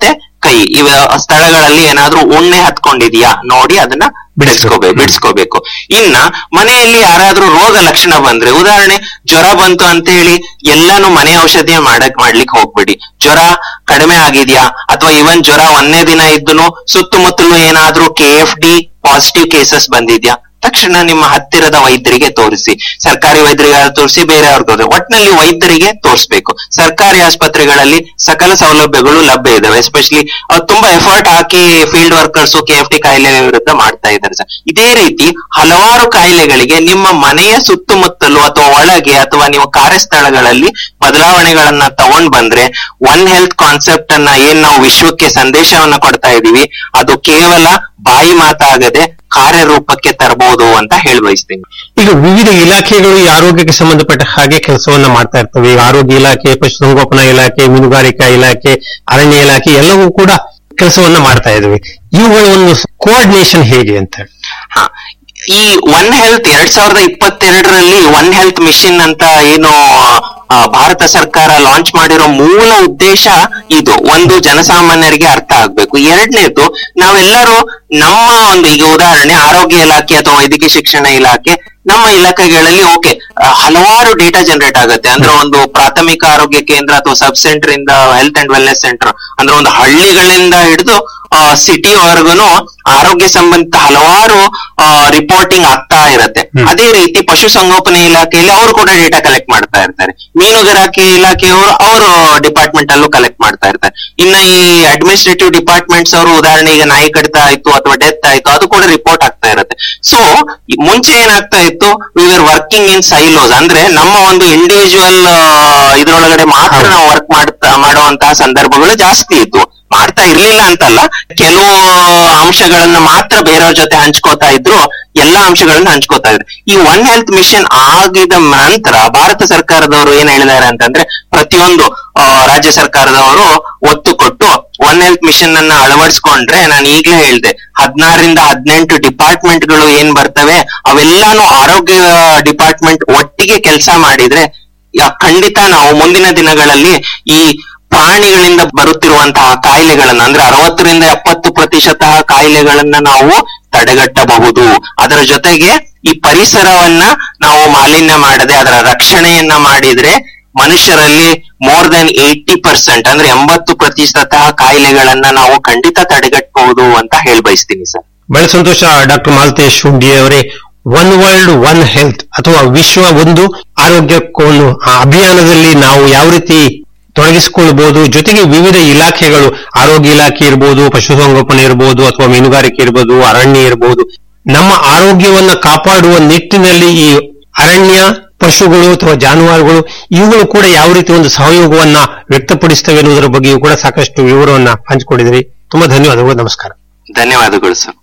ಕೈ ಇವ ಸ್ಥಳಗಳಲ್ಲಿ ಏನಾದ್ರೂ ಉಣ್ಣೆ ಹತ್ಕೊಂಡಿದ್ಯಾ ನೋಡಿ ಅದನ್ನ ಬಿಡಿಸ್ಕೋಬೇಕು ಬಿಡಿಸ್ಕೋಬೇಕು ಇನ್ನ ಮನೆಯಲ್ಲಿ ಯಾರಾದ್ರೂ ರೋಗ ಲಕ್ಷಣ ಬಂದ್ರೆ ಉದಾಹರಣೆ ಜ್ವರ ಬಂತು ಅಂತ ಹೇಳಿ ಎಲ್ಲಾನು ಮನೆ ಔಷಧಿಯ ಮಾಡಕ್ ಮಾಡ್ಲಿಕ್ಕೆ ಹೋಗ್ಬೇಡಿ ಜ್ವರ ಕಡಿಮೆ ಆಗಿದ್ಯಾ ಅಥವಾ ಇವನ್ ಜ್ವರ ಒಂದೇ ದಿನ ಇದ್ದು ಸುತ್ತಮುತ್ತಲು ಏನಾದ್ರೂ K F D positive cases ಬಂದಿದ್ಯಾ ತಕ್ಷಣ ನಿಮ್ಮ ಹತ್ತಿರದ ವೈದ್ಯರಿಗೆ ತೋರಿಸಿ ಸರ್ಕಾರಿ ವೈದ್ಯರಿಗೆ ತೋರಿಸಿ ಬೇರೆಯವ್ರಿಗೆ ತೋರಿಸಿ ಒಟ್ನಲ್ಲಿ ವೈದ್ಯರಿಗೆ ತೋರಿಸ್ಬೇಕು ಸರ್ಕಾರಿ ಆಸ್ಪತ್ರೆಗಳಲ್ಲಿ ಸಕಲ ಸೌಲಭ್ಯಗಳು ಲಭ್ಯ ಇದಾವೆ ಎಸ್ಪೆಷಲಿ ತುಂಬಾ ಎಫರ್ಟ್ ಹಾಕಿ field workers K F T ಕಾಯಿಲೆ ವಿರುದ್ಧ ಮಾಡ್ತಾ ಇದ್ದಾರೆ ಸರ್ ಇದೇ ರೀತಿ ಹಲವಾರು ಕಾಯಿಲೆಗಳಿಗೆ ನಿಮ್ಮ ಮನೆಯ ಸುತ್ತಮುತ್ತಲು ಅಥವಾ ಒಳಗೆ ಅಥವಾ ನೀವು ಕಾರ್ಯಸ್ಥಳಗಳಲ್ಲಿ ಬದಲಾವಣೆಗಳನ್ನ ತಗೊಂಡ್ ಬಂದ್ರೆ ಒನ್ ಹೆಲ್ತ್ ಕಾನ್ಸೆಪ್ಟ್ ಅನ್ನ ಏನ್ ನಾವು ವಿಶ್ವಕ್ಕೆ ಸಂದೇಶವನ್ನ ಕೊಡ್ತಾ ಇದೀವಿ ಅದು ಕೇವಲ ಬಾಯಿ ಮಾತಾಗದೆ ಕಾರ್ಯರೂಪಕ್ಕೆ ತರಬಹುದು ಅಂತ ಹೇಳಿ ಬಯಸ್ತೀನಿ ಈಗ ವಿವಿಧ ಇಲಾಖೆಗಳು ಈ ಆರೋಗ್ಯಕ್ಕೆ ಸಂಬಂಧಪಟ್ಟ ಹಾಗೆ ಕೆಲಸವನ್ನ ಮಾಡ್ತಾ ಇರ್ತವೆ ಈಗ ಆರೋಗ್ಯ ಇಲಾಖೆ ಪಶುಸಂಗೋಪನಾ ಇಲಾಖೆ ಮೀನುಗಾರಿಕಾ ಇಲಾಖೆ ಅರಣ್ಯ ಇಲಾಖೆ ಎಲ್ಲವೂ ಕೂಡ ಕೆಲಸವನ್ನ ಮಾಡ್ತಾ ಇದಾವೆ ಇವುಗಳ ಒಂದು ಕೋಆರ್ಡಿನೇಷನ್ ಹೇಗೆ ಅಂತ ಹೇಳಿ ಹಾ ಈ ಒನ್ ಹೆಲ್ತ್ ಎರಡ್ ಸಾವಿರದ ಇಪ್ಪತ್ತೆರಡರಲ್ಲಿ ಒನ್ ಹೆಲ್ತ್ ಮಿಷನ್ ಅಂತ ಏನು ಆ, ಭಾರತ ಸರ್ಕಾರ ಲಾಂಚ್ ಮಾಡಿರೋ ಮೂಲ ಉದ್ದೇಶ ಇದು ಒಂದು ಜನಸಾಮಾನ್ಯರಿಗೆ ಅರ್ಥ ಆಗ್ಬೇಕು ಎರಡನೇದು ನಾವೆಲ್ಲರೂ ನಮ್ಮ ಒಂದು ಈಗ ಉದಾಹರಣೆ ಆರೋಗ್ಯ ಇಲಾಖೆ ಅಥವಾ ವೈದ್ಯಕೀಯ ಶಿಕ್ಷಣ ಇಲಾಖೆ ನಮ್ಮ ಇಲಾಖೆಗಳಲ್ಲಿ ಓಕೆ ಹಲವಾರು ಡೇಟಾ ಜನರೇಟ್ ಆಗುತ್ತೆ ಅಂದ್ರೆ ಒಂದು ಪ್ರಾಥಮಿಕ ಆರೋಗ್ಯ ಕೇಂದ್ರ ಅಥವಾ ಸಬ್ ಸೆಂಟರ್ ಇಂದ ಹೆಲ್ತ್ ಅಂಡ್ ವೆಲ್ನೆಸ್ ಸೆಂಟರ್ ಅಂದ್ರೆ ಒಂದು ಹಳ್ಳಿಗಳಿಂದ ಹಿಡಿದು ಸಿಟಿ ವರೆಗೂ ಆರೋಗ್ಯ ಸಂಬಂಧಿತ ಹಲವಾರು ರಿಪೋರ್ಟಿಂಗ್ ಆಗ್ತಾ ಇರತ್ತೆ ಅದೇ ರೀತಿ ಪಶುಸಂಗೋಪನೆ ಇಲಾಖೆಯಲ್ಲಿ ಅವರು ಕೂಡ ಡೇಟಾ ಕಲೆಕ್ಟ್ ಮಾಡ್ತಾ ಇರ್ತಾರೆ ಮೀನುಗಾರಿಕೆ ಇಲಾಖೆಯವರು ಅವರು ಡಿಪಾರ್ಟ್ಮೆಂಟ್ ಅಲ್ಲೂ ಕಲೆಕ್ಟ್ ಮಾಡ್ತಾ ಇರ್ತಾರೆ ಇನ್ನ ಈ ಅಡ್ಮಿನಿಸ್ಟ್ರೇಟಿವ್ ಡಿಪಾರ್ಟ್ಮೆಂಟ್ಸ್ ಅವರು ಉದಾಹರಣೆ ಈಗ ನಾಯಿ ಕಡಿತ ಆಯ್ತು ಅಥವಾ ಡೆತ್ ಆಯ್ತು ಅದು ಕೂಡ ರಿಪೋರ್ಟ್ ಆಗ್ತಾ ಇರುತ್ತೆ ಸೊ ಮುಂಚೆ ಏನಾಗ್ತಾ ಇತ್ತು we are working in silos ಅಂದ್ರೆ ನಮ್ಮ ಒಂದು ಇಂಡಿವಿಜುವಲ್ ಇದ್ರೊಳಗಡೆ ಮಾತ್ರ ನಾವು ವರ್ಕ್ ಮಾಡ್ತಾ ಮಾಡುವಂತಹ ಸಂದರ್ಭಗಳು ಜಾಸ್ತಿ ಇತ್ತು ಮಾಡ್ತಾ ಇರ್ಲಿಲ್ಲ ಅಂತಲ್ಲ ಕೆಲವು ಅಂಶಗಳನ್ನ ಮಾತ್ರ ಬೇರೆಯವ್ರ ಜೊತೆ ಹಂಚ್ಕೋತಾ ಇದ್ರು ಎಲ್ಲಾ ಅಂಶಗಳನ್ನ ಹಂಚ್ಕೋತಾ ಇದ್ರು ಈ ಒನ್ ಹೆಲ್ತ್ ಮಿಷನ್ ಆಗಿದ ನಂತರ ಭಾರತ ಸರ್ಕಾರದವರು ಏನ್ ಹೇಳಿದ್ದಾರೆ ಅಂತಂದ್ರೆ ಪ್ರತಿಯೊಂದು ಆ, ರಾಜ್ಯ ಸರ್ಕಾರದವರು ಒತ್ತು ಕೊಟ್ಟು ಒನ್ ಹೆಲ್ತ್ ಮಿಷನ್ ಅನ್ನ ಅಳವಡಿಸ್ಕೊಂಡ್ರೆ ನಾನು ಈಗಲೇ ಹೇಳ್ದೆ ಹದಿನಾರರಿಂದ ಹದಿನೆಂಟು ಡಿಪಾರ್ಟ್ಮೆಂಟ್ಗಳು ಏನ್ ಬರ್ತವೆ ಅವೆಲ್ಲಾನು ಆರೋಗ್ಯ ಡಿಪಾರ್ಟ್ಮೆಂಟ್ ಒಟ್ಟಿಗೆ ಕೆಲಸ ಮಾಡಿದ್ರೆ ಯಾ- ಖಂಡಿತ ನಾವು ಮುಂದಿನ ದಿನಗಳಲ್ಲಿ ಈ ಪ್ರಾಣಿಗಳಿಂದ ಬರುತ್ತಿರುವಂತಹ ಕಾಯಿಲೆಗಳನ್ನ ಅಂದ್ರೆ ಅರವತ್ತರಿಂದ ಎಪ್ಪತ್ತು ಪ್ರತಿಶತ ಕಾಯಿಲೆಗಳನ್ನ ನಾವು ತಡೆಗಟ್ಟಬಹುದು ಅದರ ಜೊತೆಗೆ ಈ ಪರಿಸರವನ್ನ ನಾವು ಮಾಲಿನ್ಯ ಮಾಡದೆ ಅದರ ರಕ್ಷಣೆಯನ್ನ ಮಾಡಿದ್ರೆ ಮನುಷ್ಯರಲ್ಲಿ ಮೋರ್ ದೆನ್ ಏಯ್ಟಿ ಪರ್ಸೆಂಟ್ ಅಂದ್ರೆ ಎಂಬತ್ತು ಪ್ರತಿಶತ ಕಾಯಿಲೆಗಳನ್ನ ನಾವು ಖಂಡಿತ ತಡೆಗಟ್ಟಬಹುದು ಅಂತ ಹೇಳಿ ಬಯಸ್ತೀನಿ ಸರ್ ಬಹಳ ಸಂತೋಷ ಡಾಕ್ಟರ್ ಮಾಲ್ತೇಶ್ ಹುಂಡಿ ಅವರೇ ಒನ್ ವರ್ಲ್ಡ್ ಒನ್ ಹೆಲ್ತ್ ಅಥವಾ ವಿಶ್ವ ಒಂದು ಆರೋಗ್ಯಕ್ಕೊಂದು ಆ ಅಭಿಯಾನದಲ್ಲಿ ನಾವು ಯಾವ ರೀತಿ ತೊಡಗಿಸಿಕೊಳ್ಬಹುದು ಜೊತೆಗೆ ವಿವಿಧ ಇಲಾಖೆಗಳು ಆರೋಗ್ಯ ಇಲಾಖೆ ಇರ್ಬೋದು ಪಶುಸಂಗೋಪನೆ ಇರ್ಬೋದು ಅಥವಾ ಮೀನುಗಾರಿಕೆ ಇರ್ಬೋದು ಅರಣ್ಯ ಇರ್ಬೋದು ನಮ್ಮ ಆರೋಗ್ಯವನ್ನ ಕಾಪಾಡುವ ನಿಟ್ಟಿನಲ್ಲಿ ಈ ಅರಣ್ಯ ಪಶುಗಳು ಅಥವಾ ಜಾನುವಾರುಗಳು ಇವುಗಳು ಕೂಡ ಯಾವ ರೀತಿ ಒಂದು ಸಹಯೋಗವನ್ನ ವ್ಯಕ್ತಪಡಿಸ್ತವೆ ಅನ್ನೋದರ ಬಗ್ಗೆಯೂ ಕೂಡ ಸಾಕಷ್ಟು ವಿವರವನ್ನ ಹಂಚಿಕೊಂಡಿದ್ರಿ ತುಂಬಾ ಧನ್ಯವಾದಗಳು ನಮಸ್ಕಾರ ಧನ್ಯವಾದಗಳು ಸರ್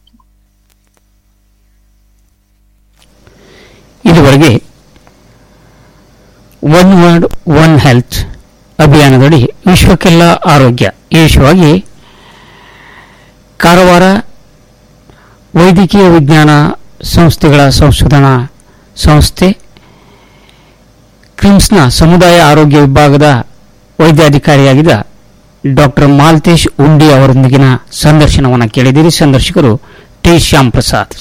ಇದುವರೆಗೆ ಒನ್ ವರ್ಡ್ ಒನ್ ಹೆಲ್ತ್ ಅಭಿಯಾನದಡಿ ವಿಶ್ವಕ್ಕೆಲ್ಲ ಆರೋಗ್ಯ ಈ ವಿಷಯವಾಗಿ ಕಾರವಾರ ವೈದ್ಯಕೀಯ ವಿಜ್ಞಾನ ಸಂಸ್ಥೆಗಳ ಸಂಶೋಧನಾ ಸಂಸ್ಥೆ ಕ್ರಿಮ್ಸ್ನ ಸಮುದಾಯ ಆರೋಗ್ಯ ವಿಭಾಗದ ವೈದ್ಯಾಧಿಕಾರಿಯಾಗಿದ್ದ ಡಾಕ್ಟರ್ ಮಾಲ್ತೇಶ್ ಉಂಡಿ ಅವರೊಂದಿಗಿನ ಸಂದರ್ಶನವನ್ನು ಕೇಳಿದಿರಿ ಸಂದರ್ಶಕರು ಟಿ ಶ್ಯಾಮ್ ಪ್ರಸಾದ್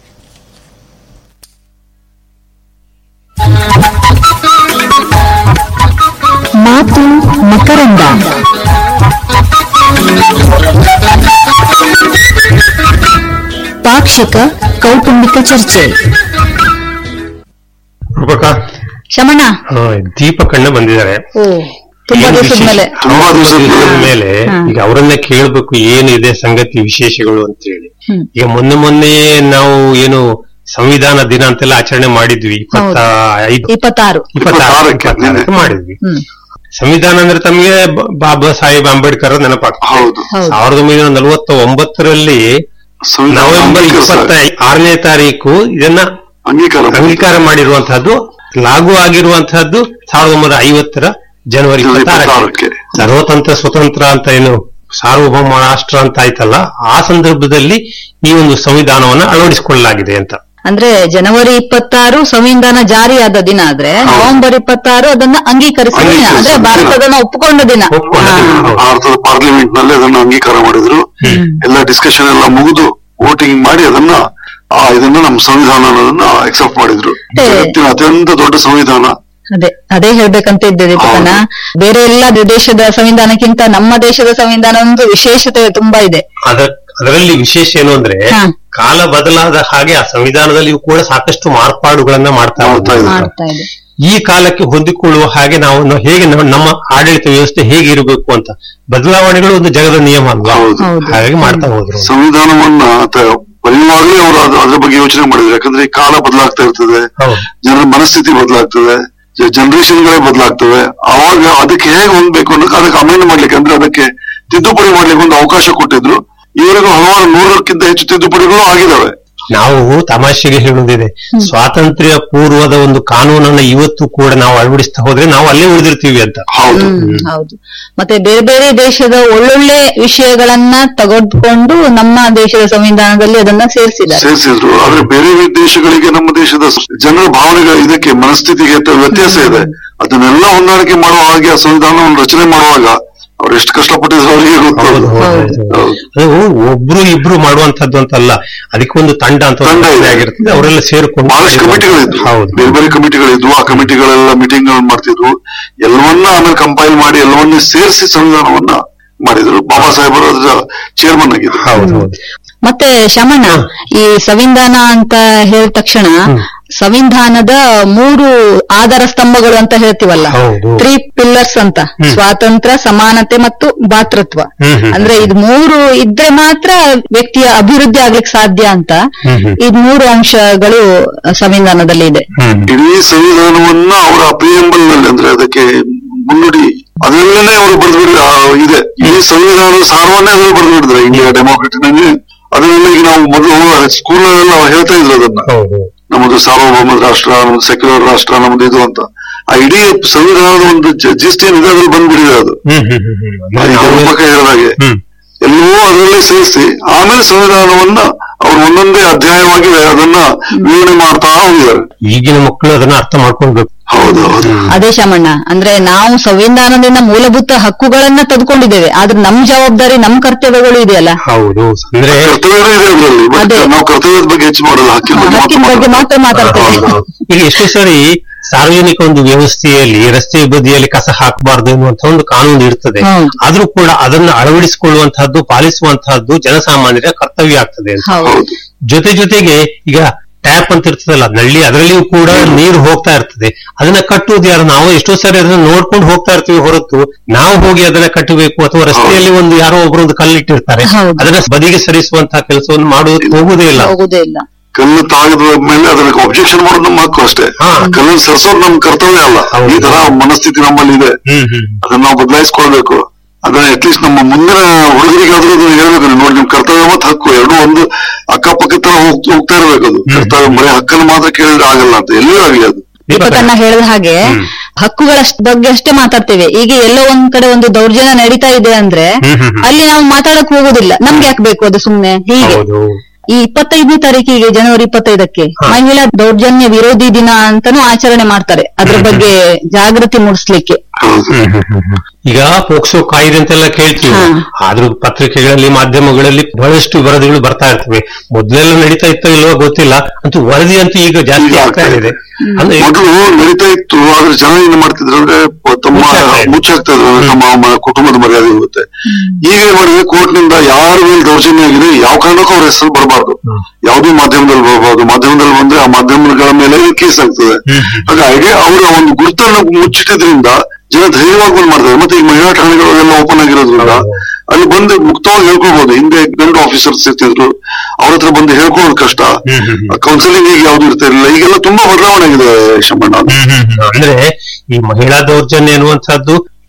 ಮಾತು ಮಕರಂದ ಪಾಕ್ಷಿಕ ಕೌಟುಂಬಿಕ ಚರ್ಚೆ ರೂಪಕ ಶಮಣ ಆ, ದೀಪಕಣ್ಣ ಬಂದಿದ್ದಾರೆ ಓ ತುಂಬಾ ಏನ್ ದಿವಸದ ವಿಶೇಷ? ಮೇಲೆ ತುಂಬಾ ದಿವಸದ ಮೇಲೆ ಹಾ. ಈಗ ಅವರನ್ನೇ ಕೇಳಬೇಕು ಏನಿದೆ ಸಂಗತಿ ವಿಶೇಷಗಳು ಅಂತ ಹೇಳಿ ಹ್ಮ್. ಈಗ ಮೊನ್ನೆ ಮೊನ್ನೆ ನಾವು ಏನು ಸಂವಿಧಾನ ದಿನ ಅಂತೆಲ್ಲ ಆಚರಣೆ ಮಾಡಿದ್ವಿ ಇಪ್ಪತ್ತ ಐದು ಇಪ್ಪತ್ತಾರು ಇಪ್ಪತ್ತಾರು ಇಪ್ಪತ್ತಾರಕ್ಕೆ ಮಾಡಿದ್ವಿ ಹ್ಮ್ ಸಂವಿಧಾನ ಅಂದ್ರೆ ತಮಗೆ ಬ- ಬಾಬಾ ಸಾಹೇಬ್ ಅಂಬೇಡ್ಕರ್ ನೆನಪಾಗ್ತದೆ ಹೌದು ಹೌದು. ಸಾವಿರದ ಒಂಬೈನೂರ ನಲವತ್ತ ಒಂಬತ್ತರಲ್ಲಿ ಸಂವಿಧಾನ ನವೆಂಬರ್ ಅಂಗೀಕಾರ ಇಪ್ಪತ್ತ ಆರನೇ ತಾರೀಕು ಇದನ್ನ ಅಂಗೀಕಾರ ಅಂಗೀಕಾರ ಮಾಡಿರುವಂತಹದ್ದು ಲಾಗು ಆಗಿರುವಂತಹದ್ದು ಸಾವಿರದ ಒಂಬೈನೂರ ಐವತ್ತರ ಜನವರಿ ಇಪ್ಪತ್ತಾರಕ್ಕೆ ಇಪ್ಪತ್ತಾರಕ್ಕೆ. ಸರ್ವತಂತ್ರ ಸ್ವತಂತ್ರ ಅಂತ ಏನು ಸಾರ್ವಭೌಮ ರಾಷ್ಟ್ರ ಅಂತ ಆಯ್ತಲ್ಲ ಆ ಸಂದರ್ಭದಲ್ಲಿ ಈ ಒಂದು ಸಂವಿಧಾನವನ್ನ ಅಳವಡಿಸಿಕೊಳ್ಳಲಾಗಿದೆ ಅಂತ ಅಂದ್ರೆ ಜನವರಿ ಇಪ್ಪತ್ತಾರು ಸಂವಿಧಾನ ಜಾರಿಯಾದ ದಿನ ಆದ್ರೆ ನವೆಂಬರ್ ಇಪ್ಪತ್ತಾರು ಅದನ್ನ ಅಂಗೀಕರಿಸಿದ ದಿನ ಅಂದ್ರೆ ಅಂಗೀಕರಿಸಿದ ಭಾರತ ದಿನ. ಅದನ್ನ ಒಪ್ಪಿಕೊಂಡ ದಿನ ಒಪ್ಕೊಂಡ ಹಾ. ದಿನ. ಭಾರತದ ಪಾರ್ಲಿಮೆಂಟ್ ನಲ್ಲಿ ಅದನ್ನ ಅಂಗೀಕಾರ ಮಾಡಿದ್ರು ಎಲ್ಲ ಡಿಸ್ಕಷನ್ ಎಲ್ಲ ಮುಗಿದು ವೋಟಿಂಗ್ ಮಾಡಿ ಅದನ್ನ ಆ ಇದನ್ನ ನಮ್ಮ ಸಂವಿಧಾನ ಅನ್ನೋದನ್ನ ಅಕ್ಸೆಪ್ಟ್ ಮಾಡಿದ್ರು ಮತ್ತೆ- ಜಗತ್ತಿನ ಅತ್ಯಂತ ದೊಡ್ಡ ಸಂವಿಧಾನ ಅದೇ ಅದೇ ಹೇಳ್ಬೇಕಂತ ಇದ್ದೆ ದೀಪಕನ ಬೇರೆ ಎಲ್ಲ ದೇಶದ ಸಂವಿಧಾನಕ್ಕಿಂತ ನಮ್ಮ ದೇಶದ ಸಂವಿಧಾನ ಒಂದು ವಿಶೇಷತೆ ತುಂಬಾ ಇದೆ ಅದ ಅದರಲ್ಲಿ ವಿಶೇಷ ಏನು ಅಂದ್ರೆ ಹಾ. ಕಾಲ ಬದಲಾದ ಹಾಗೆ ಆ ಸಂವಿಧಾನದಲ್ಲಿಯೂ ಕೂಡ ಸಾಕಷ್ಟು ಮಾರ್ಪಾಡುಗಳನ್ನ ಮಾಡ್ತಾ ಮಾಡ್ತಾ ಹೋದ್ರು. ಇದ್ದಾರೆ. ಮಾಡ್ತಾ ಇದೆ ಈ ಕಾಲಕ್ಕೆ ಹೊಂದಿಕೊಳ್ಳುವ ಹಾಗೆ ನಾವು ನಾವು ಹೇಗೆ ನಾವು- ನಮ್ಮ ಆಡಳಿತ ವ್ಯವಸ್ಥೆ ಹೇಗೆ ಇರಬೇಕು ಅಂತ ಬದಲಾವಣೆಗಳು ಒಂದು ಜಗದ ನಿಯಮ ಅಲ್ವಾ ಹೌದು. ಹೌದು. ಹಾಗಾಗಿ ಮಾಡ್ತಾ ಹೋದ್ರು ಸಂವಿಧಾನವನ್ನ ತ- ಬರೆಯುವಾಗಲೇ ಅವರು ಅದು- ಅದ್ರ ಬಗ್ಗೆ ಯೋಚನೆ ಮಾಡಿದ್ರು ಯಾಕಂದ್ರೆ ಈ ಕಾಲ ಬದಲಾಗ್ತಾ ಇರ್ತದೆ ಹೌದು ಜನರ ಮನಸ್ಥಿತಿ ಬದಲಾಗ್ತದೆ ಜನರೇಷನ್ಗಳೇ ಬದಲಾಗ್ತವೆ ಅವಾಗ ಅದಕ್ಕೆ ಹೇಗೆ ಹೊಂದ್ಬೇಕು ಅನ್ನೋಕೆ ಅದಕ್ಕೆ ಅಮೆಂಡ್ ಮಾಡ್ಲಿಕ್ಕೆ ಅಂದ್ರೆ ಅದಕ್ಕೆ ತಿದ್ದುಪಡಿ ಮಾಡ್ಲಿಕ್ಕೆ ಒಂದು ಅವಕಾಶ ಕೊಟ್ಟಿದ್ರು ಇವರಿಗೂ ಹಲವಾರು ನೂರಕ್ಕಿಂತ ಹೆಚ್ಚು ತಿದ್ದುಪಡಿಗಳು ಆಗಿದಾವೆ ನಾವು ತಮಾಷೆಗೆ ಹೇಳುವುದಿದೆ ಸ್ವಾತಂತ್ರ್ಯ ಪೂರ್ವದ ಒಂದು ಕಾನೂನನ್ನ ಇವತ್ತು ಕೂಡ ನಾವು ಅಳವಡಿಸ್ತಾ ಹೋದ್ರೆ ನಾವು ಅಲ್ಲೇ ಉಳಿದಿರ್ತೀವಿ ಅಂತ ಹೌದು ಹ್ಮ್ ಹೌದು ಮತ್ತೆ ಬೇರೆ ಬೇರೆ ದೇಶದ ಒಳ್ಳೊಳ್ಳೆ ವಿಷಯಗಳನ್ನ ತೆಗೆದುಕೊಂಡು ನಮ್ಮ ದೇಶದ ಸಂವಿಧಾನದಲ್ಲಿ ಅದನ್ನ ಸೇರಿಸಿದ್ದಾರೆ ಸೇರಿಸಿದ್ರು ಆದ್ರೆ ಬೇರೆ ಬೇರೆ ದೇಶಗಳಿಗೆ ನಮ್ಮ ದೇಶದ ಜನರ ಭಾವನೆಗಳ ಇದಕ್ಕೆ ಮನಸ್ಥಿತಿಗೆ ತ- ವ್ಯತ್ಯಾಸ ಇದೆ ಅದನ್ನೆಲ್ಲ ಹೊಂದಾಣಿಕೆ ಮಾಡುವ ಹಾಗೆ ಆ ಸಂವಿಧಾನವನ್ನು ರಚನೆ ಮಾಡುವಾಗ ಅವ್ರು ಎಷ್ಟು ಕಷ್ಟಪಟ್ಟಿದ್ರು ಅವರಿಗೆ ಗೊತ್ತು ಹೌದು, ಹೌದು, ಹೌದು. ಅದು ಒಬ್ರು ಇಬ್ರು ಮಾಡುವಂತದ್ದು ಅಂತಲ್ಲ ಅದಕ್ಕೆ ಒಂದು ತಂಡ ಅಂತ ಒಂದು ತಂಡ ಇದೆ. ಆಗಿರ್ತದೆ ಅವರೆಲ್ಲ ಸೇರ್ಕೊಂಡು ಬಹಳಷ್ಟು ಕಮಿಟಿಗಳಿದ್ವು ಹೌದು ಬೇರೆ ಬೇರೆ ಕಮಿಟಿಗಳಿದ್ವು ಆ ಕಮಿಟಿಗಳೆಲ್ಲ ಮೀಟಿಂಗ್ ಮಾಡ್ತಿದ್ವು ಎಲ್ಲವನ್ನ ಆಮೇಲೆ ಕಂಪೈಲ್ ಮಾಡಿ ಎಲ್ಲವನ್ನ ಸೇರಿಸಿ ಸಂವಿಧಾನವನ್ನ ಮಾಡಿದ್ರು ಬಾಬಾ ಸಾಹೇಬರು ಅದರ ಚೇರ್ಮನ್ ಆಗಿದ್ರು ಹೌದು ಹೌದು ಮತ್ತೆ ಶಮಣ್ಣ ಈ ಸಂವಿಧಾನ ಅಂತ ಹೇಳಿದ ತಕ್ಷಣ ಸಂವಿಧಾನದ ಮೂರು ಆಧಾರ ಸ್ತಂಭಗಳು ಅಂತ ಹೇಳ್ತೀವಲ್ಲ ಹೌದು. ತ್ರೀ ಪಿಲ್ಲರ್ಸ್ ಅಂತ ಸ್ವಾತಂತ್ರ್ಯ ಸಮಾನತೆ ಮತ್ತು ಭಾತೃತ್ವ ಹ್ಮ್, ಹ್ಮ್. ಅಂದ್ರೆ ಇದು ಮೂರು ಇದ್ರೆ ಮಾತ್ರ ವ್ಯಕ್ತಿಯ ಅಭಿವೃದ್ಧಿ ಆಗ್ಲಿಕ್ಕೆ ಸಾಧ್ಯ ಅಂತ ಹ್ಮ್, ಹ್ಮ್. ಇದ್ ಮೂರು ಅಂಶಗಳು ಸಂವಿಧಾನದಲ್ಲಿ ಇದೆ ಹ್ಮ್ ಇಡೀ ಸಂವಿಧಾನವನ್ನ ಅವರ ಪ್ರಿಯಂಬಲ್ ನಲ್ಲಿ ಅಂದ್ರೆ ಅದಕ್ಕೆ ಮುನ್ನುಡಿ ಅದರಲ್ಲೇ ಅವರು ಬರೆದು ಇದೆ ಇಡೀ ಸಂವಿಧಾನದ ಸಾರವನ್ನೇ ಅವರು ಬರೆದು ಬಿಡಿದ್ರೆ ಇಂಡಿಯಾ ಡೆಮೋಕ್ರೆಟಿಕ್ ನಲ್ಲಿ ಅದನ್ನೆಲ್ಲ ಈಗ ನಾವು ಮೊದಲು ಸ್ಕೂಲ್ನಲ್ಲೆಲ್ಲ ಹೇಳ್ತಾ ಇದ್ರು ಅದನ್ನ ಹೌದು ನಮ್ಮದು ಸಾರ್ವಭೌಮ ರಾಷ್ಟ್ರ ನಮ್ದು ಸೆಕ್ಯುಲರ್ ರಾಷ್ಟ್ರ ನಮ್ದು ಇದು ಅಂತ ಆ ಇಡೀ ಸಂವಿಧಾನದ ಒಂದು ಜಿಸ್ಟ್ ಏನಿದೆ ಅದ್ರಲ್ಲಿ ಬಂದ್ಬಿಡಿದೆ ಅದು ಹ್ಮ್ ಹ್ಮ್ ಹ್ಮ್ ಹ್ಮ್ ಈಗ ಅಂದ್ರೆ ಅರುಪಕ ಹೇಳಿದಾಗೆ ಹ್ಮ್ ಎಲ್ಲವೂ ಅದರಲ್ಲಿ ಸೇರಿಸಿ ಆಮೇಲೆ ಸಂವಿಧಾನವನ್ನ ಅವರು ಒಂದೊಂದೇ ಅಧ್ಯಾಯವಾಗಿ ಅದನ್ನ ವಿವರಣೆ ಮಾಡ್ತಾ ಹೋಗಿದ್ದಾರೆ ಈಗಿನ ಮಕ್ಕಳು ಅದನ್ನ ಅರ್ಥ ಮಾಡ್ಕೊಳ್ಬೇಕು ಹೌದು ಹೌದು ಅದೇ ಶಮಣ್ಣ ಅಂದ್ರೆ ನಾವು ಸಂವಿಧಾನದಿಂದ ಮೂಲಭೂತ ಹಕ್ಕುಗಳನ್ನ ತೆಗೆದುಕೊಂಡಿದ್ದೇವೆ ಆದ್ರೆ ನಮ್ ಜವಾಬ್ದಾರಿ ನಮ್ ಕರ್ತವ್ಯಗಳು ಇದೆಯಲ್ಲ ಹೌದು ಅಂದ್ರೆ ಕರ್ತವ್ಯನೂ ಇದೆ ಅದರಲ್ಲಿ ಬಟ್ ಅದೇ. ನಾವು ಕರ್ತವ್ಯದ ಬಗ್ಗೆ ಹೆಚ್ಚು ಮಾಡಲ್ಲ ಹಕ್ಕಿನ ಬಗ್ಗೆ ಹಕ್ಕಿನ ಬಗ್ಗೆ ಮಾತ್ರ ಮಾತಾಡ್ತೇವೆ ಹೌದು, ಹೌದು. ಈಗ ಎಷ್ಟೋ ಸರಿ ಸಾರ್ವಜನಿಕ ಒಂದು ವ್ಯವಸ್ಥೆಯಲ್ಲಿ ರಸ್ತೆ ಬದಿಯಲ್ಲಿ ಕಸ ಹಾಕಬಾರದು ಎನ್ನುವಂತ ಒಂದು ಕಾನೂನು ಇರ್ತದೆ ಹೌದು. ಆದ್ರೂ ಕೂಡ ಅದನ್ನ ಅಳವಡಿಸಿಕೊಳ್ಳುವಂತಹದ್ದು ಪಾಲಿಸುವಂತಹದ್ದು ಜನಸಾಮಾನ್ಯರ ಕರ್ತವ್ಯ ಆಗ್ತದೆ ಅಂತ ಹೌದು ಹೌದು ಜೊತೆ ಜೊತೆಗೆ ಈಗ ಟ್ಯಾಪ್ ಅಂತ ಇರ್ತದಲ್ಲ ನಲ್ಲಿ ಅದರಲ್ಲಿಯೂ ಕೂಡ ನೀರು ಹೋಗ್ತಾ ಇರ್ತದೆ ಅದನ್ನ ಕಟ್ಟುವುದು ಯಾರು ನಾವು ಎಷ್ಟೋ ಸಾರಿ ಅದನ್ನ ನೋಡ್ಕೊಂಡು ಹೋಗ್ತಾ ಇರ್ತೀವಿ ಹೊರತು ನಾವು ಹೋಗಿ ಅದನ್ನ ಕಟ್ಟಬೇಕು ಅಥವಾ ರಸ್ತೆಯಲ್ಲಿ ಒಂದು ಯಾರೋ ಒಬ್ರು ಒಂದು ಕಲ್ಲಿಟ್ಟಿರ್ತಾರೆ ಹೌದು. ಅದನ್ನ ಬದಿಗೆ ಸರಿಸುವಂತಹ ಕೆಲಸವನ್ನು ಮಾಡುವುದು ಹೋಗುವುದೇ ಇಲ್ಲ ಹೋಗುದೇ ಇಲ್ಲ ಕಲ್ಲು ತಾಗದ ಮೇಲೆ ಅದಕ್ಕೆ ಒಬ್ಜೆಕ್ಷನ್ ಮಾಡೋದು ನಮ್ಮ ಹಕ್ಕು ಅಷ್ಟೇ ಹಾ. ಕಲ್ಲನ್ನು ಸರಿಸೋದು ನಮ್ ಕರ್ತವ್ಯ ಅಲ್ಲ ಹೌದು. ಈ ತರ ಮನಸ್ಥಿತಿ ನಮ್ಮಲ್ಲಿ ಇದೆ ಹ್ಮ್ ಹ್ಮ್ ಅದನ್ನ ನಾವು ಬದಲಾಯಿಸ್ಕೊಳ್ಬೇಕು ಅದನ್ನ ಅಟ್ಲೀಸ್ಟ್ ನಮ್ಮ ಮುಂದಿನ ಹುಡುಗರಿಗಾದ್ರೂ ಅದನ್ನ ಹೇಳ್ಬೇಕು ನೀವು ನೋಡಿ ನಿಮ್ ಕರ್ತವ್ಯ ಮತ್ತು ಹಕ್ಕು ಎರಡು ಒಂದು ಅಕ್ಕಪಕ್ಕ ತರ ಹೋಗ್- ಹೋಗ್ತಾ ಇರ್ಬೇಕು ಅದು ಕರ್ತವ್ಯ ಬರೀ ಹಕ್ಕನ್ನು ಮಾತ್ರ ಕೇಳಿದ್ರೆ ಆಗಲ್ಲ ಅಂತ ಎಲ್ಲಿಯೂ ಆಗಲಿ ಅದು ದೀಪಕನ್ನ ಹೇಳಿದ ಹಾಗೆ ಹಕ್ಕುಗಳ ಬಗ್ಗೆ ಅಷ್ಟೇ ಮಾತಾಡ್ತೇವೆ ಈಗ ಎಲ್ಲೋ ಒಂದ್ ಕಡೆ ಒಂದು ದೌರ್ಜನ್ಯ ನಡೀತಾ ಇದೆ ಅಂದ್ರೆ ಹ್ಮ್, ಹ್ಮ್, ಹ್ಮ್. ಅಲ್ಲಿ ನಾವು ಮಾತಾಡಕ್ ಹೋಗುದಿಲ್ಲ ನಮ್ಗೆ ಯಾಕೆ ಬೇಕು ಅದು ಸುಮ್ನೆ ಹೀಗೆ ಹೌದು ಈ ಇಪ್ಪತ್ತೈದನೇ ತಾರೀಕಿಗೆ ಜನವರಿ ಇಪ್ಪತ್ತೈದಕ್ಕೆ ಮಹಿಳಾ ದೌರ್ಜನ್ಯ ವಿರೋಧಿ ದಿನ ಅಂತಾನೂ ಆಚರಣೆ ಮಾಡ್ತಾರೆ ಅದ್ರ ಬಗ್ಗೆ ಜಾಗೃತಿ ಮೂಡಿಸ್ಲಿಕ್ಕೆ ಹೌದು ಈಗ ಪೋಕ್ಸೋ ಕಾಯ್ದೆ ಅಂತೆಲ್ಲ ಕೇಳ್ತೀವಿ ಹಾ. ಆದ್ರೂ ಪತ್ರಿಕೆಗಳಲ್ಲಿ ಮಾಧ್ಯಮಗಳಲ್ಲಿ ಬಹಳಷ್ಟು ವರದಿಗಳು ಬರ್ತಾ ಇರ್ತವೆ ಮೊದ್ಲೆಲ್ಲ ನಡೀತಾ ಇತ್ತೋ ಇಲ್ವೋ ಗೊತ್ತಿಲ್ಲ ಅಂತೂ ವರದಿ ಅಂತೂ ಈಗ ಜಾಸ್ತಿ ಈಗ ಆಗ್ತಾ ಇದೆ ಅಂದ್ರೆ ಮೊದಲು ನಡೀತಾ ಇತ್ತು ಆದ್ರೆ ಜನ ಏನ್ ಮಾಡ್ತಿದ್ರು ಅಂದ್ರೆ ಪ- ತಮ್ಮ ಮುಚ್ಚಾಕ್ತಾ ಇದ್ರು. ಮುಚ್ಚಾಕ್ತಾ ಇದ್ರು ಅಂದ್ರೆ ತಮ್ಮ ಮ- ಕುಟುಂಬದ ಮರ್ಯಾದೆ ಹೋಗುತ್ತೆ ಈಗ ಏನ್ ಮಾಡಿದ್ರೆ ಕೋರ್ಟ್ ನಿಂದ ಯಾರ ಮೇಲೆ ದೌರ್ಜನ್ಯ ಆಗಿದೆ ಯಾವ ಕಾರಣಕ್ಕೂ ಅವ್ರ ಹೆಸರು ಬರಬಾರ್ದು ಯಾವುದೇ ಮಾಧ್ಯಮದಲ್ಲಿ ಬರಬಾರ್ದು ಮಾಧ್ಯಮದಲ್ಲಿ ಬಂದ್ರೆ ಆ ಮಾಧ್ಯಮಗಳ ಮೇಲೆ ಕೇಸ್ ಆಗ್ತದೆ ಹಾಗಾಗಿ ಅವರ ಒಂದು ಗುರುತನ್ನು ಮುಚ್ಚಿಟ್ಟಿದ್ರಿಂದ ಜನ ಧೈರ್ಯವಾಗಿ ಬಂದ್ ಮಾಡ್ತಾರೆ ಮತ್ತೆ ಈ ಮಹಿಳಾ ಠಾಣೆಗಳೆಲ್ಲ ಓಪನ್ ಆಗಿರೋದ್ರಿಂದ ಅಲ್ಲಿ ಬಂದು ಮುಕ್ತವಾಗಿ ಹೇಳ್ಕೊಳ್ಬಹುದು ಹಿಂದೆ ಗಂಡು ಆಫೀಸರ್ಸ್ ಇರ್ತಿದ್ರು ಅವ್ರ ಹತ್ರ ಬಂದು ಹೇಳ್ಕೊಳ್ಳೋದು ಕಷ್ಟ ಕೌನ್ಸಿಲಿಂಗ್ ಈಗ ಯಾವ್ದು ಇರ್ತಾ ಇರಲಿಲ್ಲ ಈಗೆಲ್ಲ ತುಂಬಾ ಬದಲಾವಣೆ ಆಗಿದೆ ಶಂಬಣ್ಣ ಅಂದ್ರೆ ಈ ಮಹಿಳಾ ದೌರ್ಜನ್ಯ ಎನ್ನುವಂತಹದ್ದು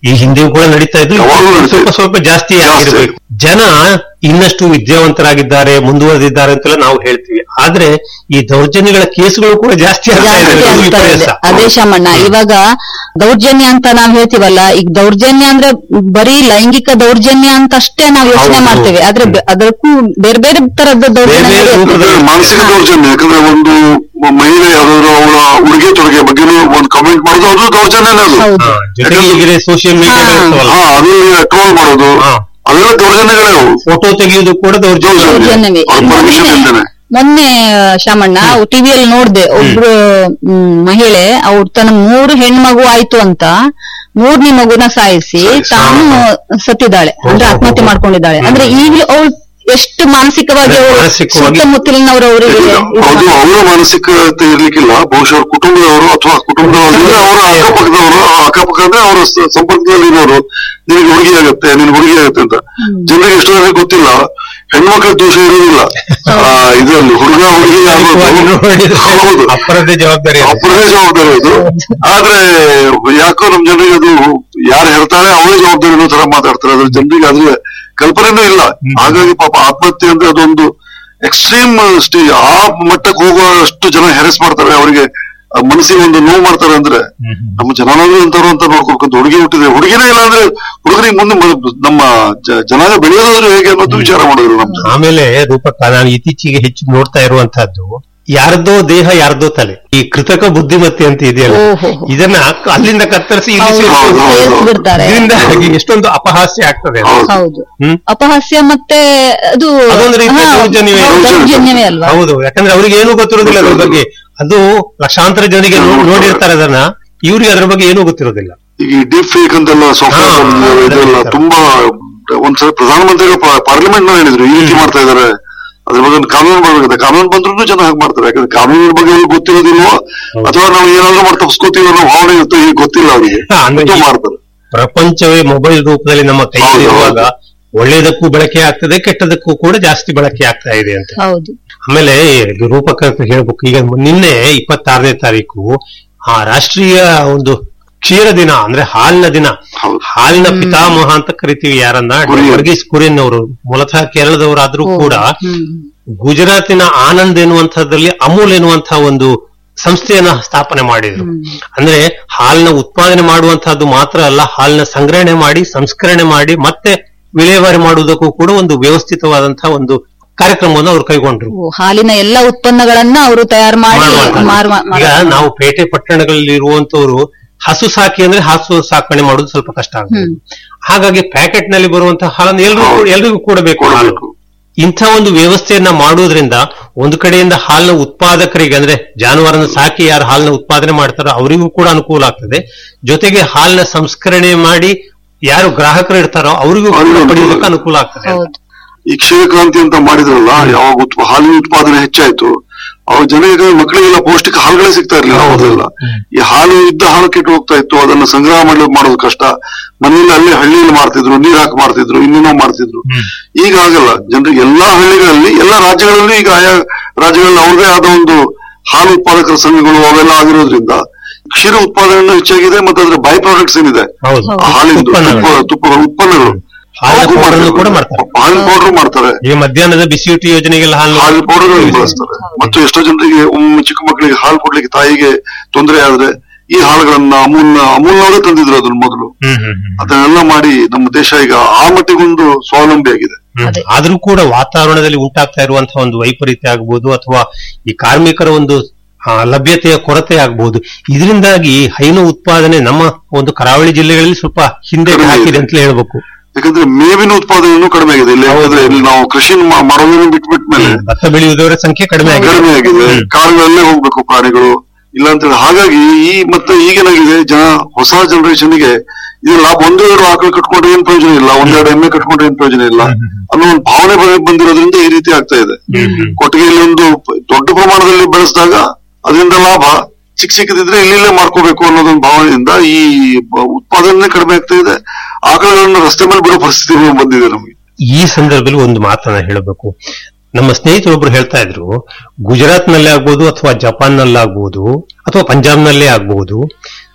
ಈ ಹಿಂದೆಯೂ ಕೂಡ ನಡೀತಾ ಇದ್ದು ಯಾವಾಗ್ಲೂ ನಡೀತಾ ಸ್ವಲ್ಪ ಇದೆ. ಸ್ವಲ್ಪ ಜಾಸ್ತಿ ಜಾಸ್ತಿ. ಆಗಿರ್ಬೇಕು ಜನ ಇನ್ನಷ್ಟು ವಿದ್ಯಾವಂತರಾಗಿದ್ದಾರೆ ಮುಂದುವರೆದಿದ್ದಾರೆ ಅಂತೆಲ್ಲ ನಾವು ಹೇಳ್ತೀವಿ ಆದ್ರೆ ಈ ದೌರ್ಜನ್ಯಗಳ ಕೇಸುಗಳು ಕೂಡ ಜಾಸ್ತಿ ಆಗ್ತಾ ಇದೆ ಜಾಸ್ತಿ ಇದು ಆಗ್ತಾ ಇದೆ ವಿಪರ್ಯಾಸ. ಅದೇ ಶಾಮಣ್ಣ ಇವಾಗ ದೌರ್ಜನ್ಯ ಅಂತ ನಾವ್ ಹೇಳ್ತೀವಲ್ಲ ಈಗ ದೌರ್ಜನ್ಯ ಅಂದ್ರೆ ಬರೀ ಲೈಂಗಿಕ ದೌರ್ಜನ್ಯ ಅಂತ ಅಷ್ಟೇ ನಾವ್ ಯೋಚನೆ ಹೌದು. ಮಾಡ್ತೇವೆ ಆದ್ರೆ ಬೆ- ಅದಕ್ಕೂ ಬೇರೆ ಬೇರೆ ತರದ ದೌರ್ಜನ್ಯ ಬೇರೆ ಇರುತ್ತೆ. ರೂಪದ ಯಾಕಂದ್ರೆ ಮಾನಸಿಕ ದೌರ್ಜನ್ಯ ಯಾಕಂದ್ರೆ ಒಂದು ಮಹಿಳೆ ಯಾವ್ದಾದ್ರು ಅವಳ ಉಡುಗೆ ತೊಡುಗೆ ಬಗ್ಗೆ ಒಂದು ಕಮೆಂಟ್ ಮಾಡೋದು ಅದು ದೌರ್ಜನ್ಯನೇ ಅದು ಹೌದು ಹಾ, ಜೊತೆಗೆ ಈಗ ಸೋಷಿಯಲ್ ಮೀಡಿಯಾ ಹಾ. ಇರ್ತವಲ್ಲ ಹಾ ಅದು ಟ್ರೋಲ್ ಮಾಡೋದು ಹಾ. ಅವೆಲ್ಲ ದೌರ್ಜನ್ಯಗಳೇ ಅವು ಫೋಟೋ ತೆಗೆಯುವುದು ಕೂಡ ದೌರ್ಜನ್ಯ ದೌರ್ಜನ್ಯವೇ ಅವ್ರ ಪರ್ಮಿಷನ್ ಮೊನ್ನೆ ಇಲ್ದೇನೆ ಮೊನ್ನೆ ಶಾಮಣ್ಣ ಟಿವಿಯಲ್ಲಿ ನೋಡ್ದೆ ಒಬ್ರು ಮ್, ಮಹಿಳೆ ಅವ್ರು ತನ್ನ ಮೂರು ಹೆಣ್ಮಗು ಆಯ್ತು ಅಂತ ಮೂರನೇ ಮಗುನ ಸಾಯಿಸಿ ಸಾಯಿಸಿ, ತಾನು ಸತ್ತಿದ್ದಾಳೆ ಅಂದ್ರೆ ಓಹೋ, ಆತ್ಮಹತ್ಯೆ ಓಹೋ. ಮಾಡ್ಕೊಂಡಿದ್ದಾಳೆ ಅಂದ್ರೆ ಈಗಲೂ ಅವಳು ಎಷ್ಟು ಮಾನಸಿಕವಾಗಿ ಅವಳು ಮಾನಸಿಕವಾಗಿ- ಸುತ್ತಮುತ್ತಲಿನವರು ಅವರಿಗೆ ಅದು ಅವರ ಮಾನಸಿಕತೆ ಇರ್ಲಿಕ್ಕಿಲ್ಲ ಬಹುಶಃ ಅವ್ರ ಕುಟುಂಬದವರು ಅಥವಾ ಕುಟುಂಬದವರು ಅವರ ಅಕ್ಕಪಕ್ಕದವರು ಆ ಅಕ್ಕಪಕ್ಕ ಅಂದ್ರೆ ಅವರ ಸ- ಸಂಪರ್ಕದಲ್ಲಿ ಇರೋರು ನಿನಗೆ ಹುಡುಗಿ ಆಗುತ್ತೆ ನಿನ್ ಹುಡುಗಿ ಆಗುತ್ತೆ ಅಂತ ಜನರಿಗೆ ಎಷ್ಟೋ ಜನಕ್ಕೆ ಗೊತ್ತಿಲ್ಲ ಹೆಣ್ಮಕ್ಳ ದೋಷ ಇರೋದಿಲ್ಲ ಆ, ಇದರಲ್ಲಿ ಹುಡುಗ ಹುಡುಗಿ ಸಾಮಾಜಿಕವಾಗಿ ನೋಡಿದ್ರೆ ಹೌದು ಅಪರಾಧ ಜವಾಬ್ದಾರಿ ಅದು. ಅಪರದೇ ಜವಾಬ್ದಾರಿ ಅದು ಆದ್ರೆ ಯಾಕೋ ನಮ್ ಜನರಿಗೆ ಅದು ಯಾರು ಹೇಳ್ತಾರೆ ಅವರೇ ಜವಾಬ್ದಾರಿ ಅನ್ನೋ ತರ ಮಾತಾಡ್ತಾರೆ ಅದ್ರ ಜನರಿಗೆ ಅದ್ರ ಕಲ್ಪನೆನೂ ಇಲ್ಲ ಹಾಗಾಗಿ ಪಾಪ ಆತ್ಮಹತ್ಯೆ ಅಂದ್ರೆ ಅದೊಂದು ಎಕ್ಸ್ಟ್ರೀಮ್ ಸ್ಟೇಜ್ ಆ ಮಟ್ಟಕ್ಕೆ ಹೋಗುವಷ್ಟು ಜನ ಹೆರೆಸ್ ಮಾಡ್ತಾರೆ ಅವರಿಗೆ ಆ ಮನಸ್ಸಿಗೆ ಒಂದು ನೋವು ಮಾಡ್ತಾರೆ ಅಂದ್ರೆ ನಮ್ಮ ಜನಾಂಗ ಅಂತವ್ರು ಅಂತ ನೋಡ್ಕೊಬೇಕಂತ ಹುಡುಗಿ ಹುಟ್ಟಿದ್ರೆ ಹುಡುಗಿನೇ ಇಲ್ಲ ಅಂದ್ರೆ ಹುಡುಗರಿಗೆ ಮುಂದೆ ಮ- ನಮ್ಮ ಜ- ಜನಾಂಗ ಬೆಳೆಯೋದಾದ್ರೂ ಹೇಗೆ ಅನ್ನೋದು ವಿಚಾರ ಮಾಡಿದ್ರು ನಮ್ ಜನ ಆಮೇಲೆ ರೂಪಕ ನಾನು ಇತ್ತೀಚೆಗೆ ಹೆಚ್ಚು ನೋಡ್ತಾ ಇರುವಂತಹದ್ದು ಯಾರ್ದೋ ದೇಹ ಯಾರ್ದೋ ತಲೆ ಈ ಕೃತಕ ಬುದ್ಧಿಮತ್ತೆ ಅಂತ ಇದೆಯಲ್ಲ ಓಹೋ. ಇದನ್ನ ಅಲ್ಲಿಂದ ಕತ್ತರಿಸಿ ಇಲ್ಲಿ ಹೌದು, ಸೇರಿಸೋದು. ಹೌದು, ಹೌದು. ಸೇರಿಸ್ಬಿಡ್ತಾರೆ ಇದರಿಂದಾಗಿ ಎಷ್ಟೊಂದು ಅಪಹಾಸ್ಯ ಆಗ್ತದೆ ಅದು. ಹೌದು. ಹೌದು ಹ್ಮ್. ಅಪಹಾಸ್ಯ ಮತ್ತೆ ಅದು ಅದೊಂದು ರೀತಿಯ ಹಾ, ದೌರ್ಜನ್ಯವೇ. ಹೌದು, ದೌರ್ಜನ್ಯವೇ ಅಲ್ವಾ ಹೌದು ಯಾಕಂದ್ರೆ ಅವ್ರಿಗೆ ಏನು ಗೊತ್ತಿರೋದಿಲ್ಲ ಅದ್ರ ಬಗ್ಗೆ ಅದು ಲಕ್ಷಾಂತರ ಜನರಿಗೆ ನೋ- ನೋಡಿರ್ತಾರೆ ಅದನ್ನ ಇವ್ರಿಗೆ ಅದ್ರ ಬಗ್ಗೆ ಏನೂ ಗೊತ್ತಿರೋದಿಲ್ಲ ಈಗ ಈ ಡೀಪ್ ಫೇಕ್ ಅಂತೆಲ್ಲ ಸಾಫ್ಟ್ವೇರ್ ಹಾ, ಇದೆಲ್ಲ ಹೌದು. ತುಂಬಾ ಒಂದ್ಸಲ ಪ್ರಧಾನಮಂತ್ರಿಗಳು ಪಾರ್ಲಿಮೆಂಟ್ ನಲ್ಲಿ ಹೇಳಿದ್ರು ಈ ರೀತಿ ಮಾಡ್ತಾ ಇದಾರೆ ಅದ್ರ ಬಗ್ಗೆ ಒಂದು ಕಾನೂನು ಬರ್ಬೇಕಂತ ಕಾನೂನು ಬಂದ್ರು ಜನ ಹಾಗೆ ಮಾಡ್ತಾರೆ ಯಾಕಂದ್ರೆ ಕಾನೂನಿನ ಬಗ್ಗೆ ಅವ್ರಿಗೆ ಗೊತ್ತಿರೋದಿಲ್ವೋ ಅಥವಾ ನಾವು ಏನಾದ್ರೂ ಮಾಡಿ ತಪ್ಪಿಸ್ಕೋತೀವಿ ಅನ್ನೋ ಭಾವನೆ ಇರ್ತೋ ಈಗ ಗೊತ್ತಿಲ್ಲ ಅವರಿಗೆ ಹಾ, ಅಂದ್ರೆ ಈ- ಮಾಡ್ತಾರೆ ಪ್ರಪಂಚವೇ ಮೊಬೈಲ್ ರೂಪದಲ್ಲಿ ನಮ್ಮ ಕೈಯಲ್ಲಿರುವಾಗ ಒಳ್ಳೆಯದಕ್ಕೂ ಬಳಕೆ ಆಗ್ತದೆ ಕೆಟ್ಟದಕ್ಕೂ ಕೂಡ ಜಾಸ್ತಿ ಬಳಕೆ ಆಗ್ತಾ ಇದೆ ಅಂತ ಹೌದು ಆಮೇಲೆ ಇದು ರೂಪಕ ಅಂತ ಹೇಳ್ಬೇಕು ಈಗ ನಿನ್ನೆ ಇಪ್ಪತ್ತಾರನೇ ತಾರೀಕು ಆ ರಾಷ್ಟ್ರೀಯ ಒಂದು ಕ್ಷೀರ ದಿನ ಅಂದ್ರೆ ಹಾಲಿನ ದಿನ ಹೌದು. ಹಾಲಿನ ಪಿತಾಮಹ ಅಂತ ಕರಿತೀವಿ ಯಾರನ್ನ ಕುರಿಯನ್. ವರ್ಗೀಸ್ ಕುರಿಯನ್ ಅವರು ಮೂಲತಃ ಕೇರಳದವರಾದ್ರೂ ಕೂಡ ಹ್ಮ್ ಗುಜರಾತಿನ ಆನಂದ್ ಎನ್ನುವಂತಹದ್ರಲ್ಲಿ ಅಮೂಲ್ ಎನ್ನುವಂತಹ ಒಂದು ಸಂಸ್ಥೆಯನ್ನ ಸ್ಥಾಪನೆ ಮಾಡಿದ್ರು ಅಂದ್ರೆ ಹಾಲಿನ ಉತ್ಪಾದನೆ ಮಾಡುವಂತಹದ್ದು ಮಾತ್ರ ಅಲ್ಲ ಹಾಲಿನ ಸಂಗ್ರಹಣೆ ಮಾಡಿ ಸಂಸ್ಕರಣೆ ಮಾಡಿ ಮತ್ತೆ ವಿಲೇವಾರಿ ಮಾಡುವುದಕ್ಕೂ ಕೂಡ ಒಂದು ವ್ಯವಸ್ಥಿತವಾದಂತಹ ಒಂದು ಕಾರ್ಯಕ್ರಮವನ್ನು ಅವರು ಕೈಗೊಂಡ್ರು ಓ, ಹಾಲಿನ ಎಲ್ಲ ಉತ್ಪನ್ನಗಳನ್ನ ಅವರು ತಯಾರು ಮಾಡಿ ಮಾಡುವಂತಹದ್ದು. ಮಾರುವ ಈಗ ನಾವು ಪೇಟೆ ಪಟ್ಟಣಗಳಲ್ಲಿ ಇರುವಂತವರು ಹಸು ಸಾಕಿ ಅಂದ್ರೆ ಹಸು ಸಾಕಣೆ ಮಾಡೋದು ಸ್ವಲ್ಪ ಕಷ್ಟ ಆಗುತ್ತೆ ಹಾಗಾಗಿ ಪ್ಯಾಕೆಟ್ ನಲ್ಲಿ ಬರುವಂತಹ ಹಾಲನ್ನು ಎಲ್ರಿಗೂ ಎಲ್ರಿಗೂ ಕೊಡಬೇಕು ಹಾಲು ಕೊಡಬೇಕು. ಇಂಥ ಒಂದು ವ್ಯವಸ್ಥೆಯನ್ನ ಮಾಡುವುದರಿಂದ ಒಂದು ಕಡೆಯಿಂದ ಹಾಲಿನ ಉತ್ಪಾದಕರಿಗೆ ಅಂದ್ರೆ ಜಾನುವಾರನ ಸಾಕಿ ಯಾರು ಹಾಲಿನ ಉತ್ಪಾದನೆ ಮಾಡ್ತಾರೋ ಅವರಿಗೂ ಕೂಡ ಅನುಕೂಲ ಆಗ್ತದೆ ಜೊತೆಗೆ ಹಾಲಿನ ಸಂಸ್ಕರಣೆ ಮಾಡಿ ಯಾರು ಗ್ರಾಹಕರು ಇರ್ತಾರೋ ಅವರಿಗೂ ಕೂಡ ಅವ್ರಿಗೂ ಪಡೆಯೋದಕ್ಕೆ ಅನುಕೂಲ. ಅನುಕೂಲ ಆಗ್ತದೆ ಅಂತ. ಹೌದು ಈ ಕ್ಷೀರಕ್ರಾಂತಿ ಅಂತ ಮಾಡಿದ್ರಲ್ಲ ಯಾವಾಗ ಉತ್ಪ- ಹಾಲಿನ ಉತ್ಪಾದನೆ ಹೆಚ್ಚಾಯ್ತು ಅವಾಗ ಜನರಿಗೆ ಮಕ್ಕಳಿಗೆಲ್ಲ ಪೌಷ್ಟಿಕ ಹಾಲುಗಳೇ ಸಿಗ್ತಾ ಇರ್ಲಿಲ್ಲ ಮೊದಲೆಲ್ಲ ಈ ಹಾಲು ಇದ್ದ ಹಾಲು ಕೆಟ್ಟು ಹೋಗ್ತಾ ಇತ್ತು ಅದನ್ನ ಸಂಗ್ರಹ ಮಾಡಿ ಮಾಡೋದು ಕಷ್ಟ ಮನೆಯಲ್ಲಿ ಅಲ್ಲೇ ಹಳ್ಳಿಯಲ್ಲಿ ಮಾಡ್ತಿದ್ರು ನೀರ್ ಹಾಕಿ ಮಾಡ್ತಿದ್ರು ಇನ್ನೇನೋ ಮಾಡ್ತಿದ್ರು ಈಗ ಆಗಲ್ಲ ಜನರಿಗೆ ಎಲ್ಲಾ ಹಳ್ಳಿಗಳಲ್ಲಿ ಎಲ್ಲಾ ರಾಜ್ಯಗಳಲ್ಲಿ ಈಗ ಆಯಾ ರಾಜ್ಯಗಳಲ್ಲಿ ಅವ್ರದೇ ಆದ ಒಂದು ಹಾಲು ಉತ್ಪಾದಕರ ಸಂಘಗಳು ಅವೆಲ್ಲ ಆಗಿರೋದ್ರಿಂದ ಕ್ಷೀರ ಉತ್ಪಾದನೆ ಹೆಚ್ಚಾಗಿದೆ ಮತ್ತೆ ಅದ್ರ ಬೈ ಪ್ರಾಡಕ್ಟ್ಸ್ ಏನಿದೆ ಹೌದು ಆ ಹಾಲಿಂದು ಉತ್ಪನ್ನಗಳು. ತುಪ್ಪ- ತುಪ್ಪಗಳು ಉತ್ಪನ್ನಗಳು ಹಾಲಿನ ಅವಕ್ಕೂ powder ಅನ್ನು ಕೂಡ ಮಾಡ್ತಾರೆ. ಮಾಡ್ತಾರೆ. ಹಾಲಿನ ಪೌಡರ್ ಮಾಡ್ತಾರೆ ಈಗ ಮಧ್ಯಾಹ್ನದ ಬಿಸಿಯೂಟ ಯೋಜನೆಗೆಲ್ಲ ಹಾಲು ಹಾಲು ಪೌಡರ್ ಬಳಸ್ತಾರೆ ಮತ್ತು ಎಷ್ಟೋ ಜನರಿಗೆ ಒಮ್ಮೆ ಚಿಕ್ಕ ಮಕ್ಕಳಿಗೆ ಹಾಲು ಕೊಡ್ಲಿಕ್ಕೆ ತಾಯಿಗೆ ತೊಂದರೆ ಆದ್ರೆ ಈ ಹಾಲುಗಳನ್ನ ಅಮೂಲ್ನ ಅಮೂಲ್ನವರೇ ತಂದಿದ್ರು ಅದನ್ನ ಮೊದಲು ಹ್ಮ್ ಹ್ಮ್ ಹ್ಮ್ ಅದನ್ನೆಲ್ಲ ಮಾಡಿ ನಮ್ಮ ದೇಶ ಈಗ ಆ ಮಟ್ಟಿಗೊಂದು ಸ್ವಾವಲಂಬಿ ಆಗಿದೆ ಹ್ಮ್. ಅದೇ. ಆದ್ರೂ ಕೂಡ ವಾತಾವರಣದಲ್ಲಿ ಉಂಟಾಗ್ತಾ ಇರುವಂತಹ ಒಂದು ವೈಪರೀತ್ಯ ಆಗ್ಬೋದು ಅಥವಾ ಈ ಕಾರ್ಮಿಕರ ಒಂದು ಆ, ಲಭ್ಯತೆಯ ಕೊರತೆ ಆಗ್ಬೋದು ಇದರಿಂದಾಗಿ ಹೈನು ಉತ್ಪಾದನೆ ನಮ್ಮ ಒಂದು ಕರಾವಳಿ ಜಿಲ್ಲೆಗಳಲ್ಲಿ ಸ್ವಲ್ಪ ಹಿಂದೆ ಕಡಿಮೆ ಹಾಕಿದೆ ಇದೆ. ಅಂತಲೇ ಹೇಳ್ಬೇಕು ಯಾಕಂದ್ರೆ ಮೇವಿನ ಉತ್ಪಾದನೆಯೂ ಕಡಿಮೆ ಆಗಿದೆ ಇಲ್ಲಿ ಯಾಕಂದ್ರೆ ಇಲ್ಲಿ ನಾವು ಕೃಷಿ ಮಾ- ಮಾಡೋದನ್ನು ಬಿಟ್ಬಿಟ್ಮೇಲೆ ಭತ್ತ ಬೆಳೆಯುವುದವರ ಸಂಖ್ಯೆ ಕಡಿಮೆ ಆಗಿದೆ ಕಡಿಮೆ ಆಗಿದೆ ಕಾಡುಗಳಲ್ಲೇ ಹೋಗ್ಬೇಕು ಪ್ರಾಣಿಗಳು ಇಲ್ಲ ಅಂತ ಹೇಳಿ ಹಾಗಾಗಿ ಈ ಮತ್ತೆ ಈಗೇನಾಗಿದೆ ಜನ ಹೊಸ ಜನರೇಷನ್ಗೆ ಇದು ಲಾಭ ಒಂದೆರಡು ಆಕಳು ಕಟ್ಕೊಂಡ್ರೆ ಏನ್ ಪ್ರಯೋಜನ ಇಲ್ಲ ಒಂದೆರಡು ಎಮ್ಮೆ ಕಟ್ಕೊಂಡ್ರೆ ಏನ್ ಪ್ರಯೋಜನ ಇಲ್ಲ ಅನ್ನೋ ಒಂದು ಭಾವನೆ ಬ- ಬಂದಿರೋದ್ರಿಂದ ಈ ರೀತಿ ಆಗ್ತಾ ಇದೆ ಕೊಟ್ಟಿಗೆಯಲ್ಲಿ ಒಂದು ಪ- ದೊಡ್ಡ ಪ್ರಮಾಣದಲ್ಲಿ ಬೆಳೆಸಿದಾಗ ಅದರಿಂದ ಲಾಭ ಚಿಕ್ಕ ಚಿಕ್ಕದಿದ್ರೆ ಇಲ್ಲಿಲ್ಲೇ ಮಾಡ್ಕೋಬೇಕು ಅನ್ನೋದೊಂದು ಭಾವನೆಯಿಂದ ಈ ಬ- ಉತ್ಪಾದನೆ ಕಡಿಮೆ ಆಗ್ತಾ ಇದೆ ಆಕಳುಗಳನ್ನ ರಸ್ತೆ ಮೇಲೆ ಬಿಡೋ ಪರಿಸ್ಥಿತಿ ಬಂದಿದೆ ನಮಗೆ ಈ ಸಂದರ್ಭದಲ್ಲಿ ಒಂದು ಮಾತನ್ನ ಹೇಳಬೇಕು ನಮ್ಮ ಸ್ನೇಹಿತರೊಬ್ರು ಹೇಳ್ತಾ ಇದ್ರು ಗುಜರಾತ್ ನಲ್ಲೇ ಆಗ್ಬೋದು ಅಥವಾ ಜಪಾನ್ ನಲ್ಲಾಗ್ಬೋದು ಅಥವಾ ಪಂಜಾಬ್ ನಲ್ಲೇ ಆಗ್ಬಹುದು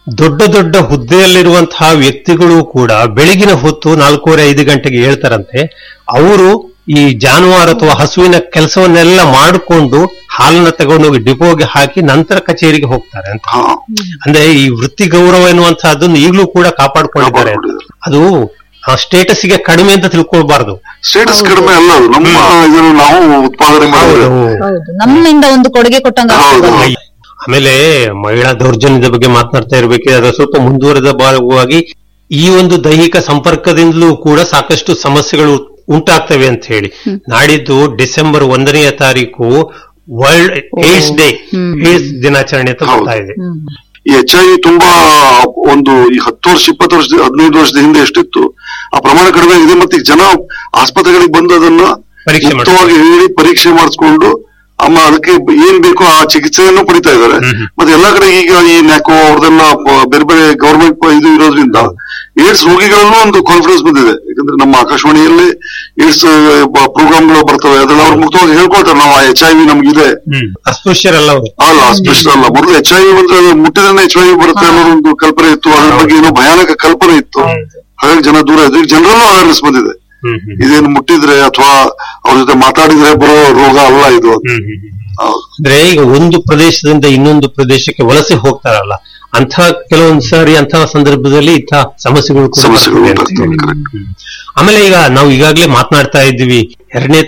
ದೊಡ್ಡ ದೊಡ್ಡ ಹುದ್ದೆಯಲ್ಲಿರುವಂತಹ ವ್ಯಕ್ತಿಗಳು ಕೂಡ ಬೆಳಗಿನ ಹೊತ್ತು ನಾಲ್ಕೂವರೆ ಐದು ಗಂಟೆಗೆ ಹೇಳ್ತಾರಂತೆ ಅವರು ಈ ಜಾನುವಾರು ಅಥವಾ ಹಸುವಿನ ಕೆಲಸವನ್ನೆಲ್ಲ ಮಾಡಿಕೊಂಡು ಹಾಲನ್ನ ತಗೊಂಡೋಗಿ ಡಿಪೋಗೆ ಹಾಕಿ ನಂತರ ಕಚೇರಿಗೆ ಹೋಗ್ತಾರೆ ಅಂತ ಹಾ ಅಂದ್ರೆ ಈ ವೃತ್ತಿ ಗೌರವ ಎನ್ನುವಂತಹದ್ದನ್ನು ಈಗಲೂ ಕೂಡ ಕಾಪಾಡ್ಕೊಂಡಿದ್ದಾರೆ ಕಾಪಾಡ್ಕೊಂಡಿದ್ದಾರೆ. ಅದು ಸ್ಟೇಟಸ್ಗೆ ಕಡಿಮೆ ಅಂತ ತಿಳ್ಕೊಳ್ಬಾರ್ದು ಸ್ಟೇಟಸ್ ಕಡಿಮೆ ಅಲ್ಲ ಅದು ನಮ್ಮ ಇದನ್ನು ನಾವು ಉತ್ಪಾದನೆ ಮಾಡಿದ್ರೆ ಹೌದು ನಮ್ಮಿಂದ ಒಂದು ಕೊಡುಗೆ ಕೊಟ್ಟಂಗ ಹೌದು ಆಮೇಲೆ ಮಹಿಳಾ ದೌರ್ಜನ್ಯದ ಬಗ್ಗೆ ಮಾತನಾಡ್ತಾ ಇರ್ಬೇಕಾದ್ರೆ ಅದು ಸ್ವಲ್ಪ ಮುಂದುವರೆದ ಭಾಗವಾಗಿ ಈ ಒಂದು ದೈಹಿಕ ಸಂಪರ್ಕದಿಂದಲೂ ಕೂಡ ಸಾಕಷ್ಟು ಸಮಸ್ಯೆಗಳು ಉಂಟಾಗ್ತವೆ ಅಂತ ಹೇಳಿ ನಾಡಿದ್ದು ಡಿಸೆಂಬರ್ ಒಂದನೆಯ ತಾರೀಕು ವರ್ಲ್ಡ್ ಏಡ್ಸ್ ಡೇ ಏಡ್ಸ್ ದಿನಾಚರಣೆ ಅಂತ ಬರ್ತಾ ಇದೆ ಈ ಎಚ್ ಐ ತುಂಬಾ ಒಂದು ಈ ಹತ್ತು ವರ್ಷ ಇಪ್ಪತ್ತು ವರ್ಷ ಹದಿನೈದು ವರ್ಷದ ಹಿಂದೆ ಎಷ್ಟಿತ್ತು ಆ ಪ್ರಮಾಣ ಕಡಿಮೆ ಆಗಿದೆ ಮತ್ತೆ ಈಗ ಜನ ಆಸ್ಪತ್ರೆಗಳಿಗೆ ಬಂದು ಅದನ್ನ ಪರೀಕ್ಷೆ ಮುಕ್ತವಾಗಿ ಹೇಳಿ ಪರೀಕ್ಷೆ ಮಾಡಿಸ್ಕೊಂಡು ಅಮ್ಮ ಅದಕ್ಕೆ ಏನ್ ಬೇಕೋ ಆ ಚಿಕಿತ್ಸೆಯನ್ನು ಪಡಿತಾ ಇದ್ದಾರೆ ಮತ್ತೆ ಎಲ್ಲಾ ಕಡೆ ಈಗ ಈ ನ್ಯಾಕೋ ಅವ್ರದೆಲ್ಲ ಪ- ಬೇರೆ ಬೇರೆ ಗವರ್ಮೆಂಟ್ ಇದು ಇರೋದ್ರಿಂದ ಏಡ್ಸ್ ರೋಗಿಗಳಲ್ಲೂ ಒಂದು ಕಾನ್ಫಿಡೆನ್ಸ್ ಬಂದಿದೆ ಯಾಕಂದ್ರೆ ನಮ್ಮ ಆಕಾಶವಾಣಿಯಲ್ಲಿ ಏಡ್ಸ್ ಪ್ರೋಗ್ರಾಮ್ಗಳು ಬರ್ತವೆ ಅದೆಲ್ಲ ಅವ್ರು ಮುಕ್ತವಾಗಿ ಹೇಳ್ಕೊಳ್ತಾರೆ ನಾವು ಎಚ್ ಐ ವಿ ನಮ್ಗಿದೆ ಅಸ್ಪೃಶ್ಯರಲ್ಲ ಅವರು ಅಲ್ಲ ಸ್ಪೆಷಲ್ ಅಲ್ಲ ಮೊದಲು ಎಚ್ ಐ ವಿ ಬಂದ್ರೆ ಅದು ಮುಟ್ಟಿದ್ರೆ ಎಚ್ ಐ ವಿ ಬರುತ್ತೆ ಅನ್ನೋ ಒಂದು ಕಲ್ಪನೆ ಇತ್ತು ಅದ್ರ ಬಗ್ಗೆ ಏನೋ ಭಯಾನಕ ಕಲ್ಪನೆ ಇತ್ತು ಹಾಗಾಗಿ ಜನ ದೂರ ಇದ್ರು ಈಗ ಜನರಲ್ಲೂ ಅವೇರ್ನೆಸ್ ಬಂದಿದೆ ಇದೇನು ಮುಟ್ಟಿದ್ರೆ ಅಥವಾ ಅವ್ರ ಜೊತೆ ಮಾತಾಡಿದ್ರೆ ಬರೋ ರೋಗ ಅಲ್ಲ ಇದು ಹೌದು. ಅಂದ್ರೆ ಈಗ ಒಂದು ಪ್ರದೇಶದಿಂದ ಇನ್ನೊಂದು ಪ್ರದೇಶಕ್ಕೆ ವಲಸೆ ಹೋಗ್ತಾರಲ್ಲ ಅಂತ ಕೆಲವೊಂದು ಸಾರಿ ಅಂತಹ ಸಂದರ್ಭದಲ್ಲಿ ಇಂಥ ಸಮಸ್ಯೆಗಳು ಕೂಡ ಸಮಸ್ಯೆಗಳು ಬರ್ತವೆ ಅಂತ ಉಂಟಾಗ್ತವೆ, ಹೇಳಿ. correct. ಹ್ಮ್. ಆಮೇಲೆ ಈಗ ನಾವು ಈಗಾಗಲೇ ಮಾತನಾಡ್ತಾ ಇದ್ವಿ ಎರಡನೇ